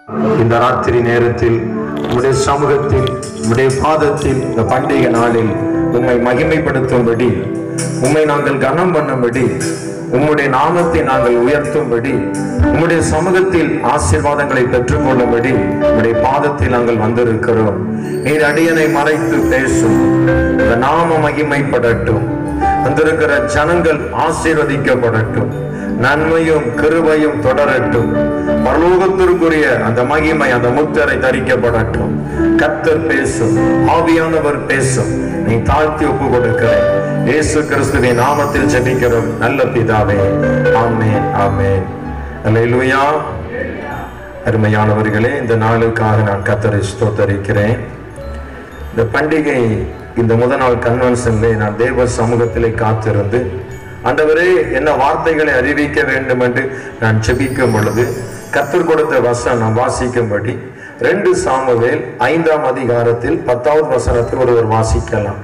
இந்த ராத்திரி நேரத்தில் உம்முடைய சமூகத்தில் உம்முடைய பாதத்தில் இந்த பண்டிகை நாளில் உம்மை மகிமைப்படுத்தும்படி உம்மை நாங்கள் கனம் பண்ணும்படி உம்முடைய நாமத்தை நாங்கள் உயர்த்தும்படி உம்முடைய சமூகத்தில் ஆசீர்வாதங்களை பெற்றுக்கொள்ளும்படி உம்முடைய பாதத்தில் நாங்கள் வந்திருக்கிறோம் நீர் அடியனை மறைத்து பேசும் இந்த நாம மகிமைப்படட்டும் வந்திருக்கிற ஜனங்கள் ஆசீர்வதிக்கப்படட்டும் நன்மையும் கிருபையும் தொடரட்டும் பரலோகத்திற்குரிய அந்த மகிமை அந்த முத்திரை தரிக்கப்படட்டும் கத்தர் பேசும் ஆவியானவர் பேசும் நீ தாழ்த்தி ஒப்பு கொடுக்கிறேன் இயேசு கிறிஸ்துவின் நாமத்தில் ஜெபிக்கிறோம் நல்ல பிதாவே ஆமென் ஆமென் அல்லேலூயா அருமையானவர்களே இந்த நாளுக்காக நான் கத்தரை ஸ்தோத்தரிக்கிறேன் இந்த பண்டிகை இந்த முதல் நாள் கன்வென்ஷன்ல நான் தேவ சமூகத்திலே காத்திருந்து ஆண்டவரே என்ன வார்த்தைகளை அறிவிக்க வேண்டும் என்று நான் ஜெபிக்கும் பொழுது கத்தர் கொடுத்த வசனம் நான் வாசிக்கும்படி ரெண்டு சாமுவேல் ஐந்தாம் அதிகாரத்தில் பத்தாவது வசனத்தை ஒருவர் வாசிக்கலாம்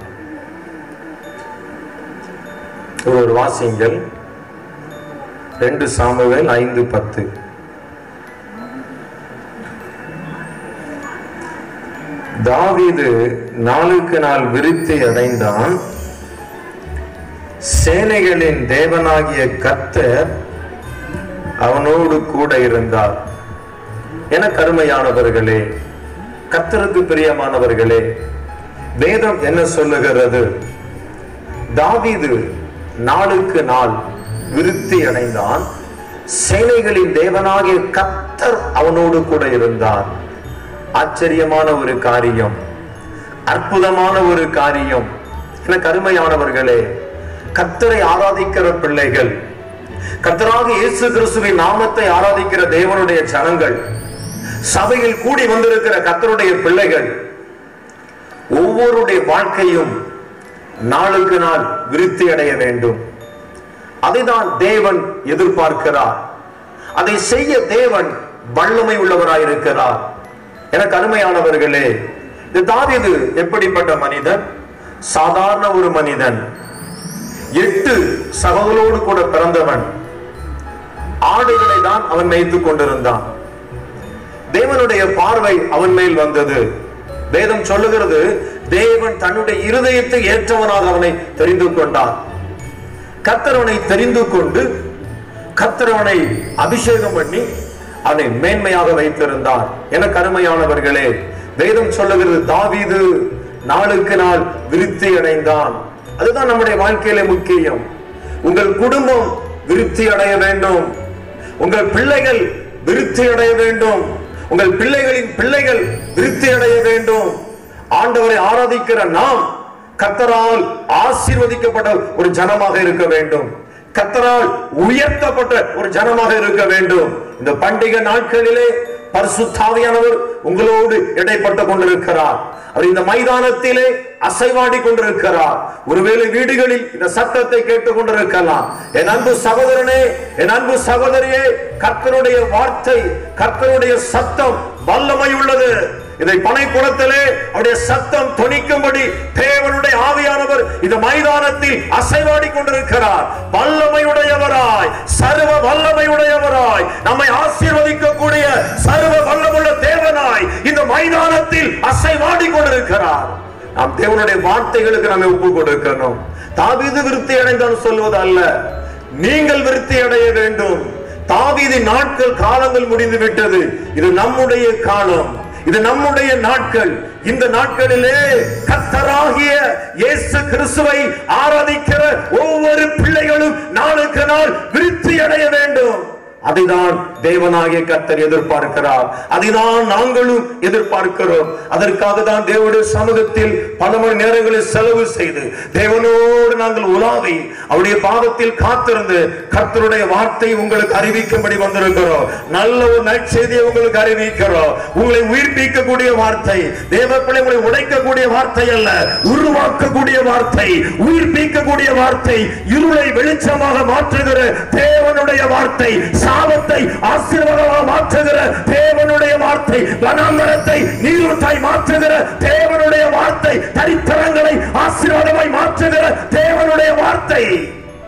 ஒருவர் வாசிங்கள் ரெண்டு சாமுவேல் ஐந்து பத்து தாவீது நாளுக்கு நாள் விருத்தி அடைந்தான் சேனைகளின் தேவனாகிய கர்த்தர் அவனோடு கூட இருந்தார் என கருமையானவர்களே கர்த்தருக்கு பிரியமானவர்களே வேதம் என்ன சொல்லுகிறது தாவீது நாளுக்கு நாள் விருத்தி அடைந்தான் சேனைகளின் தேவனாகிய கர்த்தர் அவனோடு கூட இருந்தார் ஆச்சரியமான ஒரு காரியம் அற்புதமான ஒரு காரியம் என கருமையானவர்களே கர்த்தரை ஆராதிக்கிற பிள்ளைகள் கர்த்தராக இயேசு கிறிஸ்துவின் நாமத்தை ஆராதிக்கிற தேவனுடைய ஜனங்கள் சபையில் கூடி வந்திருக்கிற கர்த்தருடைய பிள்ளைகள் ஒவ்வொருடைய வாழ்க்கையும் நாளுக்கு நாள் விருத்தி அடைய வேண்டும் அதைதான் தேவன் எதிர்பார்க்கிறார் அதை செய்ய தேவன் வல்லமை உள்ளவராயிருக்கிறார் எனக்கு அருமையானவர்களே இந்த தாவீது எப்படிப்பட்ட மனிதன் சாதாரண ஒரு மனிதன் எட்டு சகோதரோடு கூட பிறந்தவன் ஆடுகளை தான் அவன் மேய்த்துக் கொண்டிருந்தான் தேவனுடைய பார்வை அவன் மேல் வந்தது வேதம் சொல்லுகிறது தேவன் தன்னுடைய இருதயத்தை ஏற்றவனாக அவனை தெரிந்து கொண்டார் கத்தரவனை தெரிந்து கொண்டு கத்தரவனை அபிஷேகம் பண்ணி அவனை மேன்மையாக வைத்திருந்தார் என கருமையானவர்களே வேதம் சொல்லுகிறது தாவீது நாளுக்கு நாள் விருத்தி அடைந்தான் அதுதான் நம்முடைய வாழ்க்கையில முக்கியம் உங்கள் குடும்பம் விருத்தி அடைய வேண்டும் உங்கள் பிள்ளைகள் விருத்தி அடைய வேண்டும் உங்கள் பிள்ளைகளின் பிள்ளைகள் விருத்தி அடைய வேண்டும் ஆண்டவரை ஆராதிக்கிற நாம் கத்தரால் ஆசீர்வதிக்கப்பட்ட ஒரு ஜனமாக இருக்க வேண்டும் கத்தரால் உயர்த்தப்பட்ட ஒரு ஜனமாக இருக்க வேண்டும் இந்த பண்டிகை நாட்களிலே பரிசுத்தாவியானவர் உங்களோடு இடைப்பட்டு கொண்டிருக்கிறார் அவர் இந்த மைதானத்திலே அசைவாடி கொண்டிருக்கிறார் ஒருவேளை வீடுகளில் இந்த சத்தத்தை கேட்டுக் கொண்டிருக்கலாம் என் அன்பு சகோதரனே என் அன்பு சகோதரியே கர்த்தருடைய வார்த்தை கர்த்தருடைய சத்தம் வல்லமை உள்ளது இதை பனைக்குளத்திலே அவருடைய சத்தம் தொனிக்கும்படி தேவனுடைய ஆவியானவர் இந்த மைதானத்தில் அசைவாடி கொண்டிருக்கிறார் வல்லமையுடையவராய் சர்வ வல்லமையுடையவராய் நம்மை ஆசீர்வதிக்கக்கூடிய சர்வ வல்லமுள்ள தேவனாய் இந்த மைதானத்தில் அசைவாடி கொண்டிருக்கிறார் நாம் தேவனுடைய வார்த்தைகளுக்கு நம்மை ஒப்பு கொடுக்கணும் தாவீது விருத்தி அடைந்தான் சொல்வது அல்ல நீங்கள் விருத்தி அடைய வேண்டும் தாவீதின் நாட்கள் காலங்கள் முடிந்து விட்டது இது நம்முடைய காலம் இது நம்முடைய நாட்கள் இந்த நாட்களிலே கத்தராகிய இயேசு கிறிஸ்துவை ஆராதிக்கிற ஒவ்வொரு பிள்ளைகளும் நாளுக்கு நாள் விருத்தி அடைய வேண்டும் அதைதான் தேவனாகிய கர்த்தர் எதிர்பார்க்கிறார் அதைதான் நாங்களும் எதிர்பார்க்கிறோம் அதற்காக தான் தேவனுடைய சமூகத்தில் பல மணி நேரங்களில் செலவு செய்து தேவனோடு நாங்கள் உலாவி அவருடைய பாதத்தில் காத்திருந்து கர்த்தருடைய வார்த்தை உங்களுக்கு அறிவிக்கும்படி வந்திருக்கிறோம் நல்ல ஒரு நற்செய்தியை உங்களுக்கு அறிவிக்கிறோம் உங்களை உயிர்ப்பிக்கக்கூடிய வார்த்தை தேவ பிள்ளை உங்களை உடைக்கக்கூடிய வார்த்தை அல்ல உருவாக்கக்கூடிய வார்த்தை உயிர்ப்பிக்கக்கூடிய வார்த்தை இருளை வெளிச்சமாக மாற்றுகிற தேவனுடைய வார்த்தை சாபத்தை ஆசீர்வாதமாக மாற்றுகிற தேவனுடைய வார்த்தை வனாந்தரத்தை நீரூற்றாய் மாற்றுகிற தேவனுடைய வார்த்தை தரித்திரங்களை ஆசீர்வாதமாய் மாற்றுகிற தேவனுடைய வார்த்தை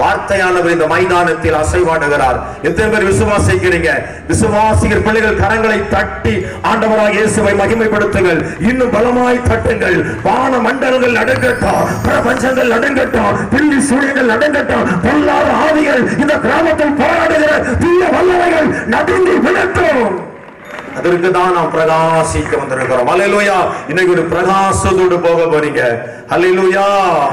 வார்த்தையானவர் இந்த மைதானத்தில் அசைவாடுகிறார் எத்தனை பேர் விசுவாசிக்கிறீங்க விசுவாசிக்கிற பிள்ளைகள் கரங்களை தட்டி ஆண்டவராக இயேசுவை மகிமைப்படுத்துங்கள் இன்னும் பலமாய் தட்டுங்கள் வான மண்டலங்கள் நடுங்கட்டும் பிரபஞ்சங்கள் நடுங்கட்டும் பில்லி சூரியங்கள் நடுங்கட்டும் பொல்லாத ஆவிகள் இந்த கிராமத்தில் போராடுகிற தீய வல்லவைகள் நடுங்கி விடட்டும் அதற்கு தான் நாம் பிரகாசிக்க வந்திருக்கிறோம் அல்லேலூயா இன்னைக்கு ஒரு பிரகாசத்தோடு போக போறீங்க அல்லேலூயா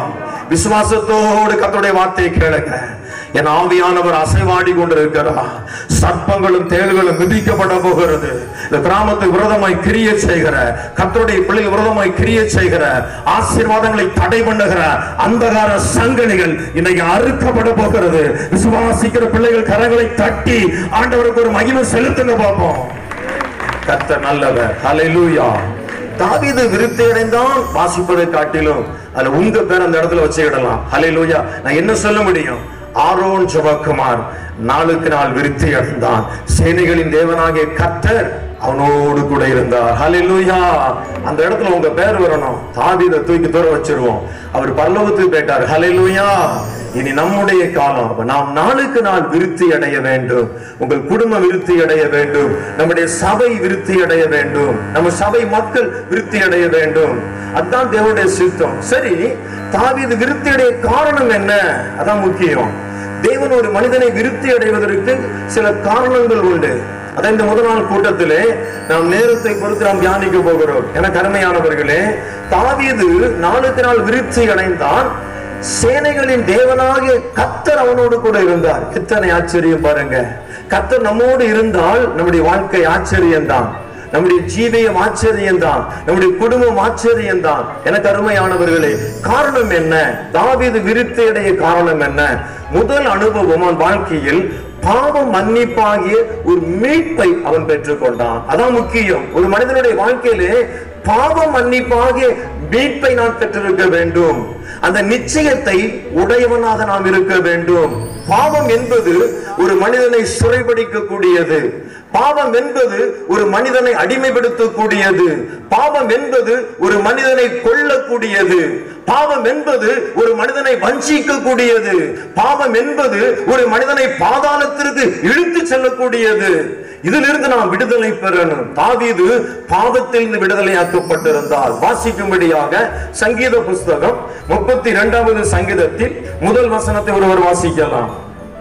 விசுவாசத்தோடு கர்த்தருடைய வார்த்தையை கேளுங்க என் ஆவியானவர் அசைவாடி கொண்டிருக்கிறார் சர்ப்பங்களும் தேள்களும் மிதிக்கப்பட போகிறது இந்த கிராமத்துக்கு விரோதமாய் கிரிய செய்கிற கர்த்தருடைய பிள்ளைகள் விரோதமாய் கிரிய செய்கிற ஆசீர்வாதங்களை தடை பண்ணுகிற அந்தகார சங்கனிகள் இன்னைக்கு அறுக்கப்பட போகிறது விசுவாசிக்கிற பிள்ளைகள் கரங்களை தட்டி ஆண்டவருக்கு ஒரு மகிமை செலுத்துங்க பார்ப்போம் கர்த்தர் நல்லவர் ஹalleluya தாவீது விருத்தி அடைந்தான் வாசிப்பதை காட்டிலும் அதுல உங்க பேர் அந்த இடத்துல வச்சுக்கிடலாம் ஹalleluya நான் என்ன சொல்ல முடியும் ஆரோன் ஜெபக்குமார் நாளுக்கு நாள் விருத்தி அடைந்தான் சேனைகளின் தேவனாகிய கர்த்தர் அவனோடு கூட இருந்தார் ஹalleluya அந்த இடத்துல உங்க பேர் வரணும் தாவீதை தூக்கி தூர வச்சிருவோம் அவர் பரலோகத்துக்கு போயிட்டார் ஹalleluya இனி நம்முடைய காலம் அப்ப நாம் நாளுக்கு நாள் விருத்தி அடைய வேண்டும் உங்கள் குடும்பம் விருத்தி அடைய வேண்டும் நம்முடைய சபை விருத்தி அடைய வேண்டும் நம்ம சபை மக்கள் விருத்தி அடைய வேண்டும் அதுதான் தேவனுடைய சித்தம் சரி தாவீது விருத்தி அடைய காரணம் என்ன அதான் முக்கியம் தேவன் ஒரு மனிதனை விருத்தி அடைவதற்கு சில காரணங்கள் உண்டு அதான் இந்த முதல் நாள் கூட்டத்திலே நாம் நேரத்தை பொறுத்து நாம் தியானிக்க போகிறோம் என கருமையானவர்களே தாவீது நாளுக்கு நாள் விருத்தி அடைந்தான் சேனைகளின் தேவனாகிய கத்தர் அவனோடு கூட இருந்தார் எத்தனை ஆச்சரியம் பாருங்க கத்தர் நம்மோடு இருந்தால் நம்முடைய வாழ்க்கை ஆச்சரியம்தான் நம்முடைய ஜீவியம் ஆச்சரியம்தான் நம்முடைய குடும்பம் ஆச்சரியம்தான் எனக்கு அருமையானவர்களே காரணம் என்ன தாவீது விருத்தியடைய காரணம் என்ன முதல் அனுபவம் அவன் வாழ்க்கையில் பாவம் மன்னிப்பாகிய ஒரு மீட்பை அவன் பெற்றுக்கொண்டான் அதான் முக்கியம் ஒரு மனிதனுடைய வாழ்க்கையிலே பாவம் மன்னிப்பாகிய மீட்பை நான் பெற்றிருக்க வேண்டும் அந்த நிச்சயத்தை உடையவனாக நாம் இருக்க வேண்டும் பாவம் என்பது ஒரு மனிதனை சிறைபிடிக்க கூடியது பாவம் என்பது ஒரு மனிதனை அடிமைப்படுத்தக்கூடியது பாவம் என்பது ஒரு மனிதனை கொல்லக்கூடியது பாவம் என்பது ஒரு மனிதனை வஞ்சிக்க கூடியது பாவம் என்பது ஒரு மனிதனை பாதாளத்திற்கு இழுத்து செல்லக்கூடியது இதிலிருந்து நாம் விடுதலை பெறணும் தாவீது பாவத்திலிருந்து விடுதலையாக்கப்பட்டிருந்தால் வாசிக்கும்படியாக சங்கீத புஸ்தகம் முப்பத்தி இரண்டாவது சங்கீதத்தில் முதல் வசனத்தை ஒருவர் வாசிக்கலாம்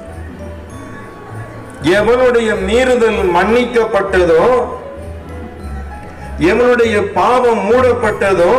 எவனுடைய மீறுதல் மன்னிக்கப்பட்டதோ எவனுடைய பாவம் மூடப்பட்டதோ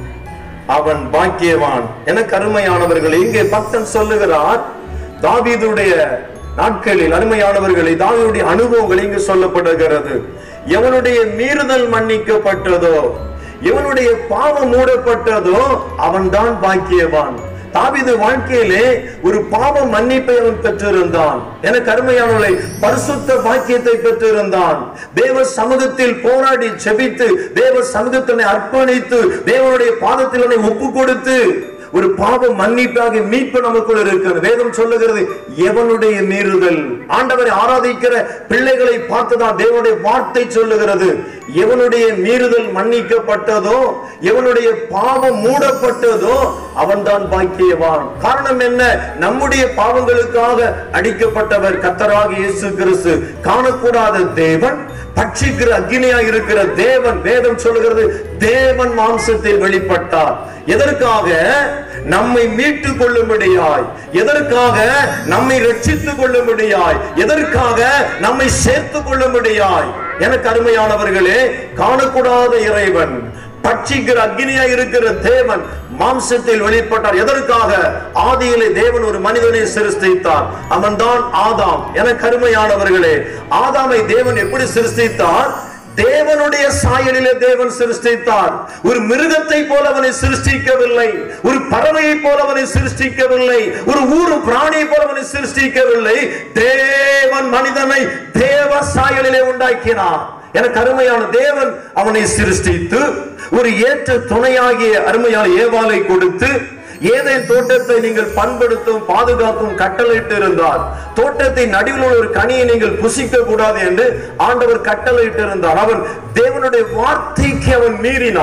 அவன் பாக்கியவான் என கருமையானவர்கள் இங்கே பக்தன் சொல்லுகிறார் தாவீதுடைய நாட்களில் அருமையானவர்களை தாவீதுடைய அனுபவங்கள் இங்கு சொல்லப்படுகிறது எவனுடைய மீறுதல் மன்னிக்கப்பட்டதோ எவனுடைய பாவம் மூடப்பட்டதோ அவன்தான் பாக்கியவான் தாவீது வாழ்க்கையிலே ஒரு பாவ மன்னிப்பை அவன் பெற்றிருந்தான் என கருமையானவர்களை பரிசுத்த பாக்கியத்தை பெற்றிருந்தான் தேவ சமூகத்தில் போராடி செபித்து தேவ சமூகத்தினை அர்ப்பணித்து தேவனுடைய பாதத்தில் அவனை ஒப்பு கொடுத்து ஒரு பாவ மன்னிப்பாக மீட்பு நமக்குள் இருக்கிறது வேதம் சொல்லுகிறது எவனுடைய மீறுதல் ஆண்டவரை ஆராதிக்கிற பிள்ளைகளை பார்த்துதான் தேவனுடைய வார்த்தை சொல்லுகிறது எவனுடைய மீறுதல் மன்னிக்கப்பட்டதோ எவனுடைய பாவம் மூடப்பட்டதோ அவன்தான் பாக்கியவான் காரணம் என்ன நம்முடைய பாவங்களுக்காக அடிக்கப்பட்டவர் கத்தராக இயேசு கிறிஸ்து காணக்கூடாத தேவன் பட்சிக்கிற அக்னியா இருக்கிற தேவன் வேதம் சொல்லுகிறது தேவன் மாம்சத்தில் வெளிப்பட்டார் எதற்காக நம்மை மீட்டுக் கொள்ளும்படியாய் எதற்காக நம்மை ரட்சித்துக் கொள்ளும்படியாய் எதற்காக நம்மை சேர்த்துக் கொள்ளும்படியாய் எனக்கு அருமையானவர்களே காணக்கூடாத இறைவன் பட்சிக்கிற அக்னியா இருக்கிற தேவன் மாம்சத்தில் வெளிப்பட்டார் எதற்காக ஆதியிலே தேவன் ஒரு மனிதனை சிருஷ்டித்தார் அவன்தான் ஆதாம் என கருமையானவர்களே ஆதாமை தேவன் எப்படி சிருஷ்டித்தார் தேவனுடைய சாயலிலே தேவன் சிருஷ்டித்தார் ஒரு மிருகத்தை போல அவனை சிருஷ்டிக்கவில்லை ஒரு பறவையை போல அவனை சிருஷ்டிக்கவில்லை ஒரு ஊரும் பிராணியை போல அவனை சிருஷ்டிக்கவில்லை தேவன் மனிதனை தேவ சாயலிலே உண்டாக்கினார் எனக்கு அருமையான தேவன் அவனை சிருஷ்டித்து ஒரு ஏற்ற துணையாகிய அருமையான ஏவாலை கொடுத்து ஏதேன் தோட்டத்தை நீங்கள் பண்படுத்தும் பாதுகாக்கும் கட்டளையிட்டு இருந்தார் தோட்டத்தை நடுவில் உள்ள ஒரு கனியை நீங்கள் புசிக்க கூடாது என்று ஆண்டவர் கட்டளையிட்டு இருந்தார் அவன் தேவனுடைய வார்த்தைக்கு அவன் மீறினான்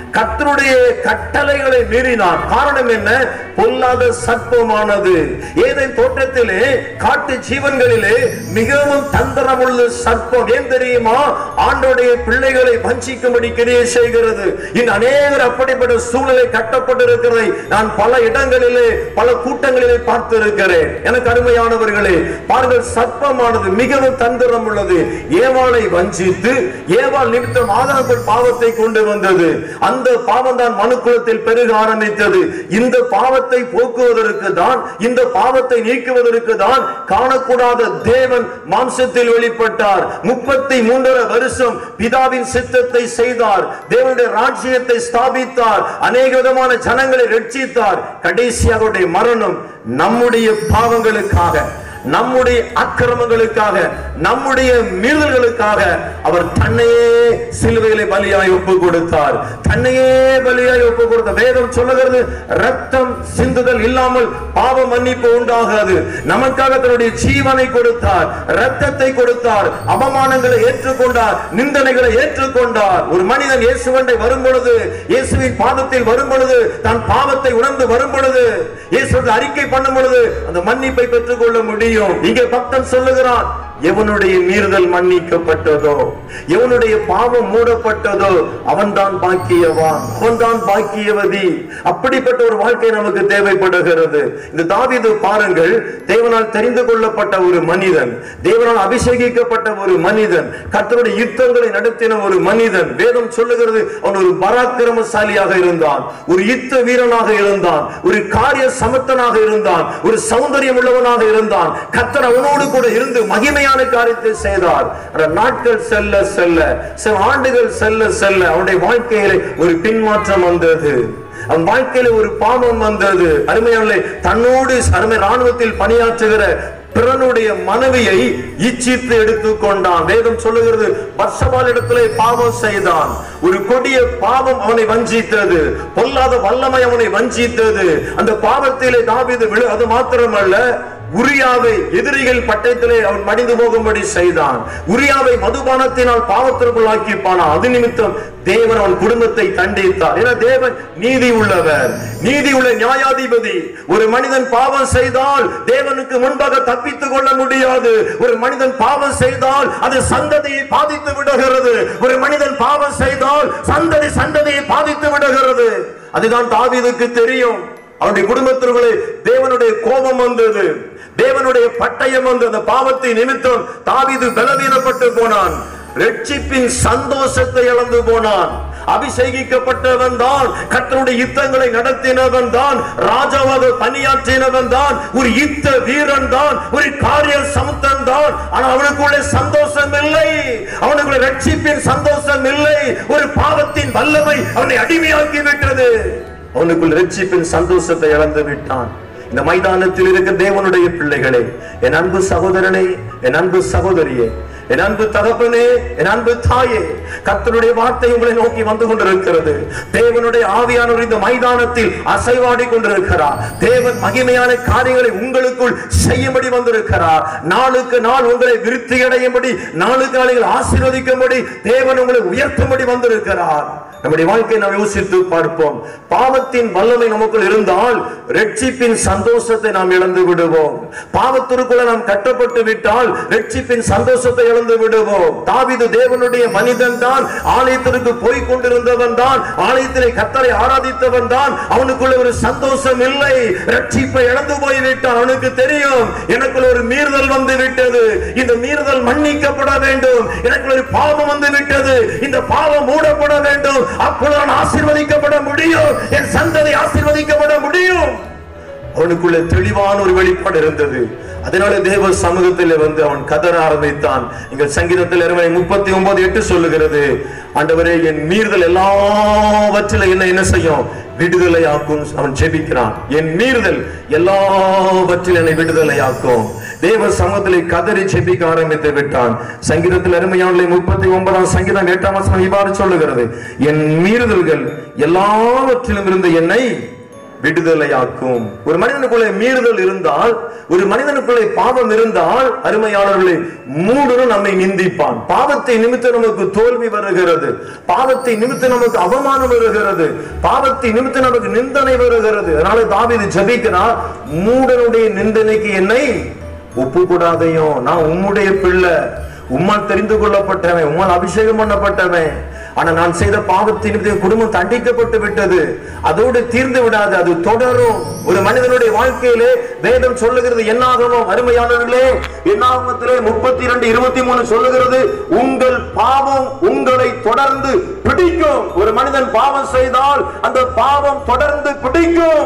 கர்த்தருடைய கட்டளைகளை மீறினான் காரணம் என்ன பொல்லாத சர்ப்பமானது ஏதேன் தோட்டத்திலே காட்டு ஜீவன்களிலே மிகவும் தந்திரமுள்ள சர்ப்பம் ஏன் தெரியுமா ஆண்டோடைய பிள்ளைகளை வஞ்சிக்கும்படி கிரியை செய்கிறது இன்னும் அநேகர் அப்படிப்பட்ட சூழ்நிலை கட்டப்பட்டிருக்கிறதை நான் பல இடங்களிலே பல கூட்டங்களிலே பார்த்திருக்கிறேன் எனக்கு அருமையானவர்களே பாருங்கள் சர்ப்பமானது மிகவும் தந்திரம் உள்ளது ஏவாளை வஞ்சித்து ஏவாள் நிமித்தம் ஆதாரங்கள் பாவத்தை கொண்டு வந்தது அந்த பாவம் தான் மனுக்குலத்தில் பெருக ஆரம்பித்தது இந்த பாவத்தை போக்குவதற்கு தான் இந்த பாவத்தை நீக்குவதற்கு தான் காணக்கூடாத தேவன் மாம்சத்தில் வெளிப்பட்டார் முப்பத்தி மூன்றரை வருஷம் பிதாவின் சித்தத்தை செய்தார் தேவனுடைய ராஜ்யத்தை ஸ்தாபித்தார் அநேக விதமான ஜனங்களை ரட்சித்தார் கடைசியாக அவருடைய மரணம் நம்முடைய பாவங்களுக்காக நம்முடைய அக்கிரமங்களுக்காக நம்முடைய மீறல்களுக்காக அவர் தன்னையே சிலுவையிலே பலியாய் ஒப்பு கொடுத்தார் தன்னையே பலியாய் ஒப்பு கொடுத்த வேதம் சொல்லுகிறது ரத்தம் சிந்துதல் இல்லாமல் பாவ மன்னிப்பு உண்டாகாது நமக்காக தன்னுடைய ஜீவனை கொடுத்தார் ரத்தத்தை கொடுத்தார் அவமானங்களை ஏற்றுக்கொண்டார் நிந்தனைகளை ஏற்றுக்கொண்டார் ஒரு மனிதன் இயேசுவண்டை வரும் பொழுது இயேசுவின் பாதத்தில் வரும் பொழுது தன் பாவத்தை உணர்ந்து வரும் பொழுது இயேசு அறிக்கை பண்ணும் பொழுது அந்த மன்னிப்பை பெற்றுக்கொள்ள முடியும் இங்கே பக்தன் சொல்லுகிறான் எவனுடைய மீறுதல் மன்னிக்கப்பட்டதோ எவனுடைய பாவம் மூடப்பட்டதோ அவன்தான் பாக்கியவான் அவன்தான் பாக்கியவதி அப்படிப்பட்ட ஒரு வாழ்க்கை நமக்கு தேவைப்படுகிறது இந்த தாவீது பாருங்கள் தேவனால் தெரிந்து கொள்ளப்பட்ட ஒரு மனிதன் தேவனால் அபிஷேகிக்கப்பட்ட ஒரு மனிதன் கர்த்தருடைய யுத்தங்களை நடத்தின ஒரு மனிதன் வேதம் சொல்லுகிறது அவன் ஒரு பராக்கிரமசாலியாக இருந்தான் ஒரு யுத்த வீரனாக இருந்தான் ஒரு காரிய சமத்தனாக இருந்தான் ஒரு சௌந்தரியம் உள்ளவனாக இருந்தான் கர்த்தர் அவனோடு கூட இருந்து மகிமையான காரியத்தை செய்தார் அந்த நாட்கள் செல்ல செல்ல சில ஆண்டுகள் செல்ல செல்ல அவனுடைய வாழ்க்கையில ஒரு பின்மாற்றம் வந்தது அவன் வாழ்க்கையில ஒரு பாவம் வந்தது அருமையான தன்னோடு அருமை ராணுவத்தில் பணியாற்றுகிற பிறனுடைய மனைவியை இச்சித்து எடுத்துக்கொண்டான் வேதம் சொல்லுகிறது பர்சபால் இடத்திலே பாவம் செய்தான் ஒரு கொடிய பாவம் அவனை வஞ்சித்தது பொல்லாத வல்லமை அவனை வஞ்சித்தது அந்த பாவத்திலே தாவீது விழு அது மாத்திரமல்ல உரியாவை எதிரிகள் பட்டயத்திலே அவன் மடிந்து போகும்படி செய்தான் உரியாவை மதுபானத்தினால் பாவத்திற்குள்ளாக்கி போனான் அது நிமித்தம் தேவன் அவன் குடும்பத்தை தண்டித்தார் ஏன்னா தேவன் நீதி உள்ளவர் நீதி உள்ள நியாயாதிபதி ஒரு மனிதன் பாவம் செய்தால் தேவனுக்கு முன்பாக தப்பித்துக் கொள்ள முடியாது ஒரு மனிதன் பாவம் செய்தால் அது சந்ததியை பாதித்து விடுகிறது ஒரு மனிதன் பாவம் செய்தால் சந்ததி சந்ததியை பாதித்து விடுகிறது அதுதான் தாவீதுக்கு தெரியும் அவனுடைய குடும்பத்திற்குள்ளே தேவனுடைய கோபம் வந்தது தேவனுடைய பட்டயம் வந்து அந்த பாவத்தை நிமித்தம் தாவீது பலவீனப்பட்டு போனான் ரட்சிப்பின் சந்தோஷத்தை இழந்து போனான் அபிஷேகிக்கப்பட்டவன் தான் கர்த்தருடைய யுத்தங்களை நடத்தினவன் தான் ராஜாவாக பணியாற்றினவன் தான் ஒரு யுத்த வீரன் தான் ஒரு காரிய சமுத்தன் தான் ஆனால் அவனுக்குள்ளே சந்தோஷம் இல்லை அவனுக்குள்ளே ரட்சிப்பின் சந்தோஷம் இல்லை ஒரு பாவத்தின் வல்லமை அவனை அடிமையாக்கி விட்டது அவனுக்குள் ரட்சிப்பின் சந்தோஷத்தை இழந்து விட்டான் இந்த மைதானத்தில் இருக்கிற தேவனுடைய பிள்ளைகளே என் அன்பு சகோதரனே என் அன்பு சகோதரியே என் அன்பு தகப்பனே என் அன்பு தாயே கர்த்தருடைய வார்த்தை உங்களை நோக்கி வந்து கொண்டிருக்கிறது தேவனுடைய ஆவியானவர் இந்த மைதானத்தில் அசைவாடி கொண்டிருக்கிறார் தேவன் மகிமையான காரியங்களை உங்களுக்குள் செய்யும்படி வந்திருக்கிறார் நாளுக்கு நாள் உங்களை விருத்தி அடையும்படி நாளுக்கு நாள் ஆசீர்வதிக்கும்படி தேவன் உங்களை உயர்த்தும்படி வந்திருக்கிறார் நம்முடைய வாழ்க்கையை நாம் யோசித்து பார்ப்போம் பாவத்தின் வல்லமை நமக்குள் இருந்தால் ரட்சிப்பின் சந்தோஷத்தை நாம் இழந்து விடுவோம் பாவத்திற்குள்ள நாம் கட்டப்பட்டு விட்டால் ரட்சிப்பின் சந்தோஷத்தை இழந்து விடுவோம் தாவீது தேவனுடைய மனிதன் தான் ஆலயத்திற்கு போய் கொண்டிருந்தவன் தான் ஆலயத்திலே கத்தரை ஆராதித்தவன் தான் அவனுக்குள்ள ஒரு சந்தோஷம் இல்லை ரட்சிப்பை இழந்து போய் விட்டான் அவனுக்கு தெரியும் எனக்குள்ள ஒரு மீறுதல் வந்து விட்டது இந்த மீறுதல் மன்னிக்கப்பட வேண்டும் எனக்குள்ள ஒரு பாவம் வந்து விட்டது இந்த பாவம் மூடப்பட வேண்டும் அப்பொழுது நான் ஆசீர்வதிக்கப்பட முடியும் என் சந்ததி ஆசீர்வதிக்கப்பட முடியும் அவனுக்குள்ள தெளிவான ஒரு வெளிப்பாடு இருந்தது அதனால தேவ சமூகத்தில் வந்து அவன் கதற ஆரம்பித்தான் எங்கள் சங்கீதத்தில் இருவரை முப்பத்தி ஒன்பது எட்டு சொல்லுகிறது ஆண்டவரே என் மீறுதல் எல்லாவற்றிலும் என்ன என்ன செய்யும் விடுதலையாக்கும் அவன் ஜெபிக்கிறான் என் மீறுதல் எல்லாவற்றிலும் என்னை விடுதலையாக்கும் தேவ சமூகத்திலே கதறி ஜெபிக்க ஆரம்பித்து விட்டான் சங்கீதத்தில் அருமையான முப்பத்தி ஒன்பதாம் சங்கீதம் எட்டாம் வசனம் இவ்வாறு சொல்லுகிறது என் மீறுதல்கள் எல்லாவற்றிலும் இருந்து என்னை விடுதலையாக்கும் ஒரு மனிதனுக்குள்ளே மீறுதல் இருந்தால் ஒரு மனிதனுக்குள்ளே பாவம் இருந்தால் அருமையாளர்களே மூடனும் நம்மை நிந்திப்பான் பாவத்தை நிமித்த நமக்கு தோல்வி வருகிறது பாவத்தை நிமித்த நமக்கு அவமானம் வருகிறது பாவத்தை நிமித்த நமக்கு நிந்தனை வருகிறது அதனால தாவீது ஜெபிக்கிறார் மூடனுடைய நிந்தனைக்கு என்னை ஒப்பு கூடாதையும் நான் உம்முடைய பிள்ளை உம்மால் தெரிந்து கொள்ளப்பட்டவன் உம்மால் அபிஷேகம் பண்ணப்பட்டவன் ஆனா நான் செய்த பாவத்தின் நிமித்தம் என் குடும்பம் தண்டிக்கப்பட்டு விட்டது அதோடு தீர்ந்து விடாது அது தொடரும் ஒரு மனிதனுடைய வாழ்க்கையிலே வேதம் சொல்லுகிறது என்னாகமோ அருமையானவர்களே என்னாகமத்திலே முப்பத்தி இரண்டு இருபத்தி மூணு சொல்லுகிறது உங்கள் பாவம் உங்களை தொடர்ந்து பிடிக்கும் ஒரு மனிதன் பாவம் செய்தால் அந்த பாவம் தொடர்ந்து பிடிக்கும்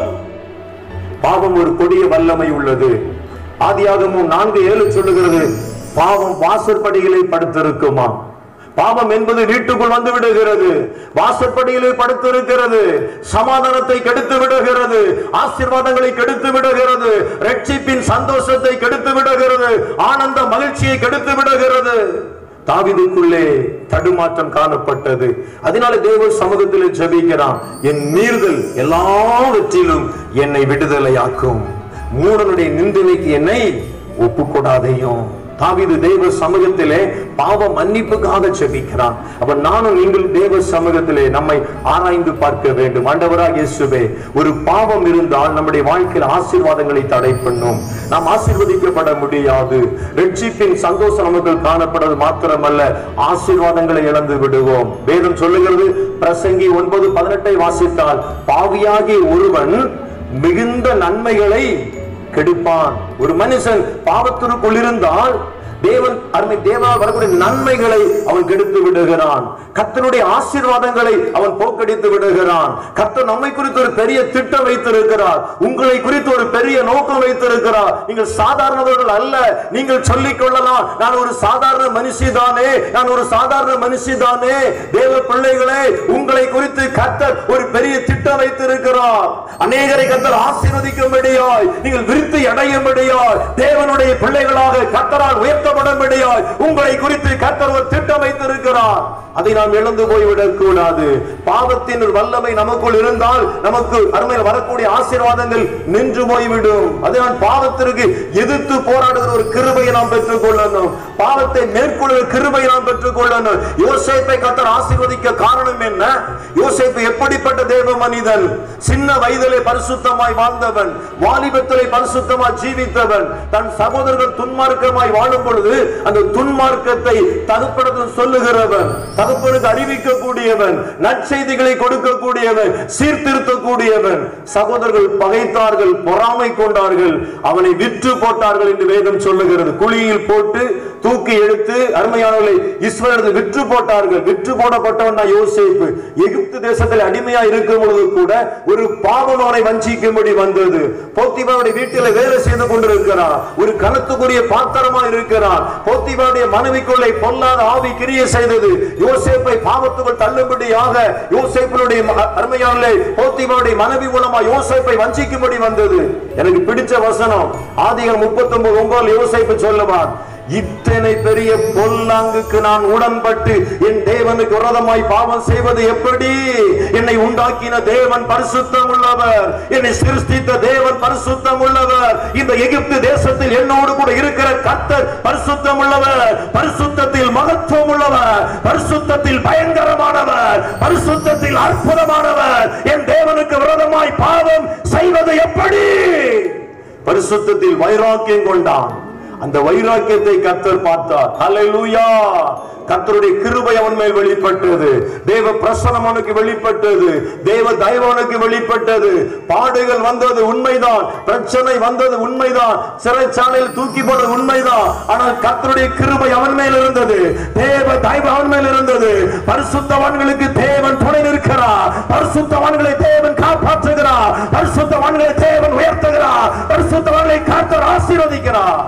பாவம் ஒரு கொடிய வல்லமை உள்ளது ஆதியாகமும் நான்கு ஏழு சொல்லுகிறது பாவம் வாசற்படிகளில் படுத்திருக்குமா பாவம் என்பது வீட்டுக்குள் வந்து விடுகிறது வாசற்படிகளில் படுத்திருக்கிறது சமாதானத்தை கெடுத்து விடுகிறது ஆசீர்வாதங்களை கெடுத்து விடுகிறது ரட்சிப்பின் சந்தோஷத்தை கெடுத்து விடுகிறது ஆனந்த மகிழ்ச்சியை கெடுத்து விடுகிறது தாவிதுக்குள்ளே தடுமாற்றம் காணப்பட்டது அதனால தேவ சமூகத்திலே ஜெபிக்கிறான் என் மீறுதல் எல்லாவற்றிலும் என்னை விடுதலையாக்கும் மூடனுடைய நிந்தனைக்கு என்னை ஒப்புக்கொடாதையும் தாவீது தேவ சமூகத்திலே பாவ மன்னிப்புக்காக ஜெபிக்கிறான் அப்ப நானும் நீங்கள் தேவ சமூகத்திலே நம்மை ஆராய்ந்து பார்க்க வேண்டும் ஆண்டவராக இயேசுவே ஒரு பாவம் இருந்தால் நம்முடைய வாழ்க்கையில் ஆசீர்வாதங்களை தடை பண்ணும் நாம் ஆசீர்வதிக்கப்பட முடியாது ரட்சிப்பின் சந்தோஷம் நமக்கு காணப்படுவது மாத்திரமல்ல ஆசீர்வாதங்களை இழந்து விடுவோம் வேதம் சொல்லுகிறது பிரசங்கி ஒன்பது பதினெட்டை வாசித்தால் பாவியாகிய ஒருவன் மிகுந்த நன்மைகளை கெடுப்பான் ஒரு மனுஷன் பாவத்திற்குள் இருந்தால் தேவன் அருமை தேவா வரக்கூடிய நன்மைகளை அவன் கெடுத்து விடுகிறான் கர்த்தனுடைய ஆசீர்வாதங்களை அவன் போக்கடித்து விடுகிறான் கர்த்தர் நம்மை குறித்து ஒரு பெரிய திட்டம் வைத்திருக்கிறார் உங்களை குறித்து ஒரு பெரிய நோக்கம் வைத்திருக்கிறார் நீங்கள் சாதாரணவர்கள் அல்ல நீங்கள் சொல்லிக் கொள்ளலாம் நான் ஒரு சாதாரண மனுஷி தானே நான் ஒரு சாதாரண மனுஷி தானே தேவ பிள்ளைகளே உங்களை குறித்து கர்த்தர் ஒரு பெரிய திட்டம் வைத்திருக்கிறார் அநேகரை கர்த்தர் ஆசீர்வதிக்கும்படியாய் நீங்கள் விருத்தி அடையும்படியாய் தேவனுடைய பிள்ளைகளாக கர்த்தரால் உயர்த்தப்படும்படியாய் உங்களை குறித்து கர்த்தர் ஒரு திட்டம் வைத்திருக்கிறார் அதை நாம் இழந்து போய்விடக் கூடாது பாவத்தின் ஒரு வல்லமை நமக்குள் இருந்தால் நமக்கு அருமையில் வரக்கூடிய ஆசீர்வாதங்கள் நின்று போய்விடும் அதனால் பாவத்திற்கு எதிர்த்து போராடுகிற ஒரு கிருபையை நாம் பெற்றுக் கொள்ளணும் பாவத்தை மேற்கொள்ளுகிற கிருபையை நாம் பெற்றுக் கொள்ளணும் யோசேப்பை கத்தர் ஆசீர்வதிக்க காரணம் என்ன யோசேப்பு எப்படிப்பட்ட தேவ மனிதன் சின்ன வயதிலே பரிசுத்தமாய் வாழ்ந்தவன் வாலிபத்திலே பரிசுத்தமாய் ஜீவித்தவன் தன் சகோதரர்கள் துன்மார்க்கமாய் வாழும் பொழுது அந்த துன்மார்க்கத்தை தகுப்படத்தில் சொல்லுகிறவன் தகப்பனுக்கு அறிவிக்கக்கூடியவன் நற்செய்திகளை கொடுக்கக்கூடியவன் சீர்திருத்தக்கூடியவன் சகோதரர்கள் பகைத்தார்கள் பொறாமை கொண்டார்கள் அவனை விற்று போட்டார்கள் என்று வேதம் சொல்லுகிறது குழியில் போட்டு தூக்கி எடுத்து அருமையானவர்களை இஸ்ரவேலருக்கு விற்று போட்டார்கள் விற்று போடப்பட்டவன் தான் யோசேப்பு எகிப்து தேசத்தில் அடிமையா இருக்கும் பொழுது கூட ஒரு பாவம் அவனை வஞ்சிக்கும்படி வந்தது போத்திபாவுடைய வீட்டில் வேலை செய்து கொண்டிருக்கிறான் ஒரு கணத்துக்குரிய பாத்திரமா இருக்கிறான் போத்திபாவுடைய மனைவிக்குள்ளே பொல்லாத ஆவி கிரியை செய்தது யோசேப்பை பாவத்துக்குள் தள்ளும்படியாக யோசேப்பினுடைய ம- அருமையானே போத்திபாவுடைய மனைவி மூலமா யோசேப்பை வஞ்சிக்கும்படி வந்தது எனக்கு பிடிச்ச வசனம் ஆதிகள் முப்பத்தி ஒன்பது ஒன்பதுல யோசேப்பு சொல்லுவான் இத்தனை பெரிய பொல்லாங்குக்கு நான் உடன்பட்டு என் தேவனுக்கு விரோதமாய் பாவம் செய்வது எப்படி என்னை உண்டாக்கின தேவன் பரிசுத்தம் உள்ளவர் என்னை சிருஷ்டித்த தேவன் பரிசுத்தம் உள்ளவர் இந்த எகிப்து தேசத்தில் என்னோடு கூட இருக்கிற கர்த்தர் பரிசுத்தம் உள்ளவர் பரிசுத்தத்தில் மகத்துவம் உள்ளவர் பரிசுத்தத்தில் பயங்கரமானவர் பரிசுத்தத்தில் அற்புதமானவர் என் தேவனுக்கு விரோதமாய் பாவம் செய்வது எப்படி பரிசுத்தத்தில் வைராக்கியம் கொண்டான் அந்த வைராக்கியத்தை கர்த்தர் பார்த்தார் ஹalleluya கர்த்தருடைய கிருபை அவன் மேல் வெளிப்பட்டது தேவ பிரசனம் அவனுக்கு வெளிப்பட்டது தேவ தயவு அவனுக்கு வெளிப்பட்டது பாடுகள் வந்தது உண்மைதான் பிரச்சனை வந்தது உண்மைதான் சிறைச்சாலையில் தூக்கி போனது உண்மைதான் ஆனால் கர்த்தருடைய கிருபை அவன் மேல் இருந்தது தேவ தயவு அவன் மேல் இருந்தது பரிசுத்தவான்களுக்கு தேவன் துணை நிற்கிறார் பரிசுத்தவான்களை தேவன் காப்பாற்றுகிறார் பரிசுத்தவான்களை தேவன் உயர்த்துகிறார் பரிசுத்தவான்களை கர்த்தர் ஆசீர்வதிக்கிறார்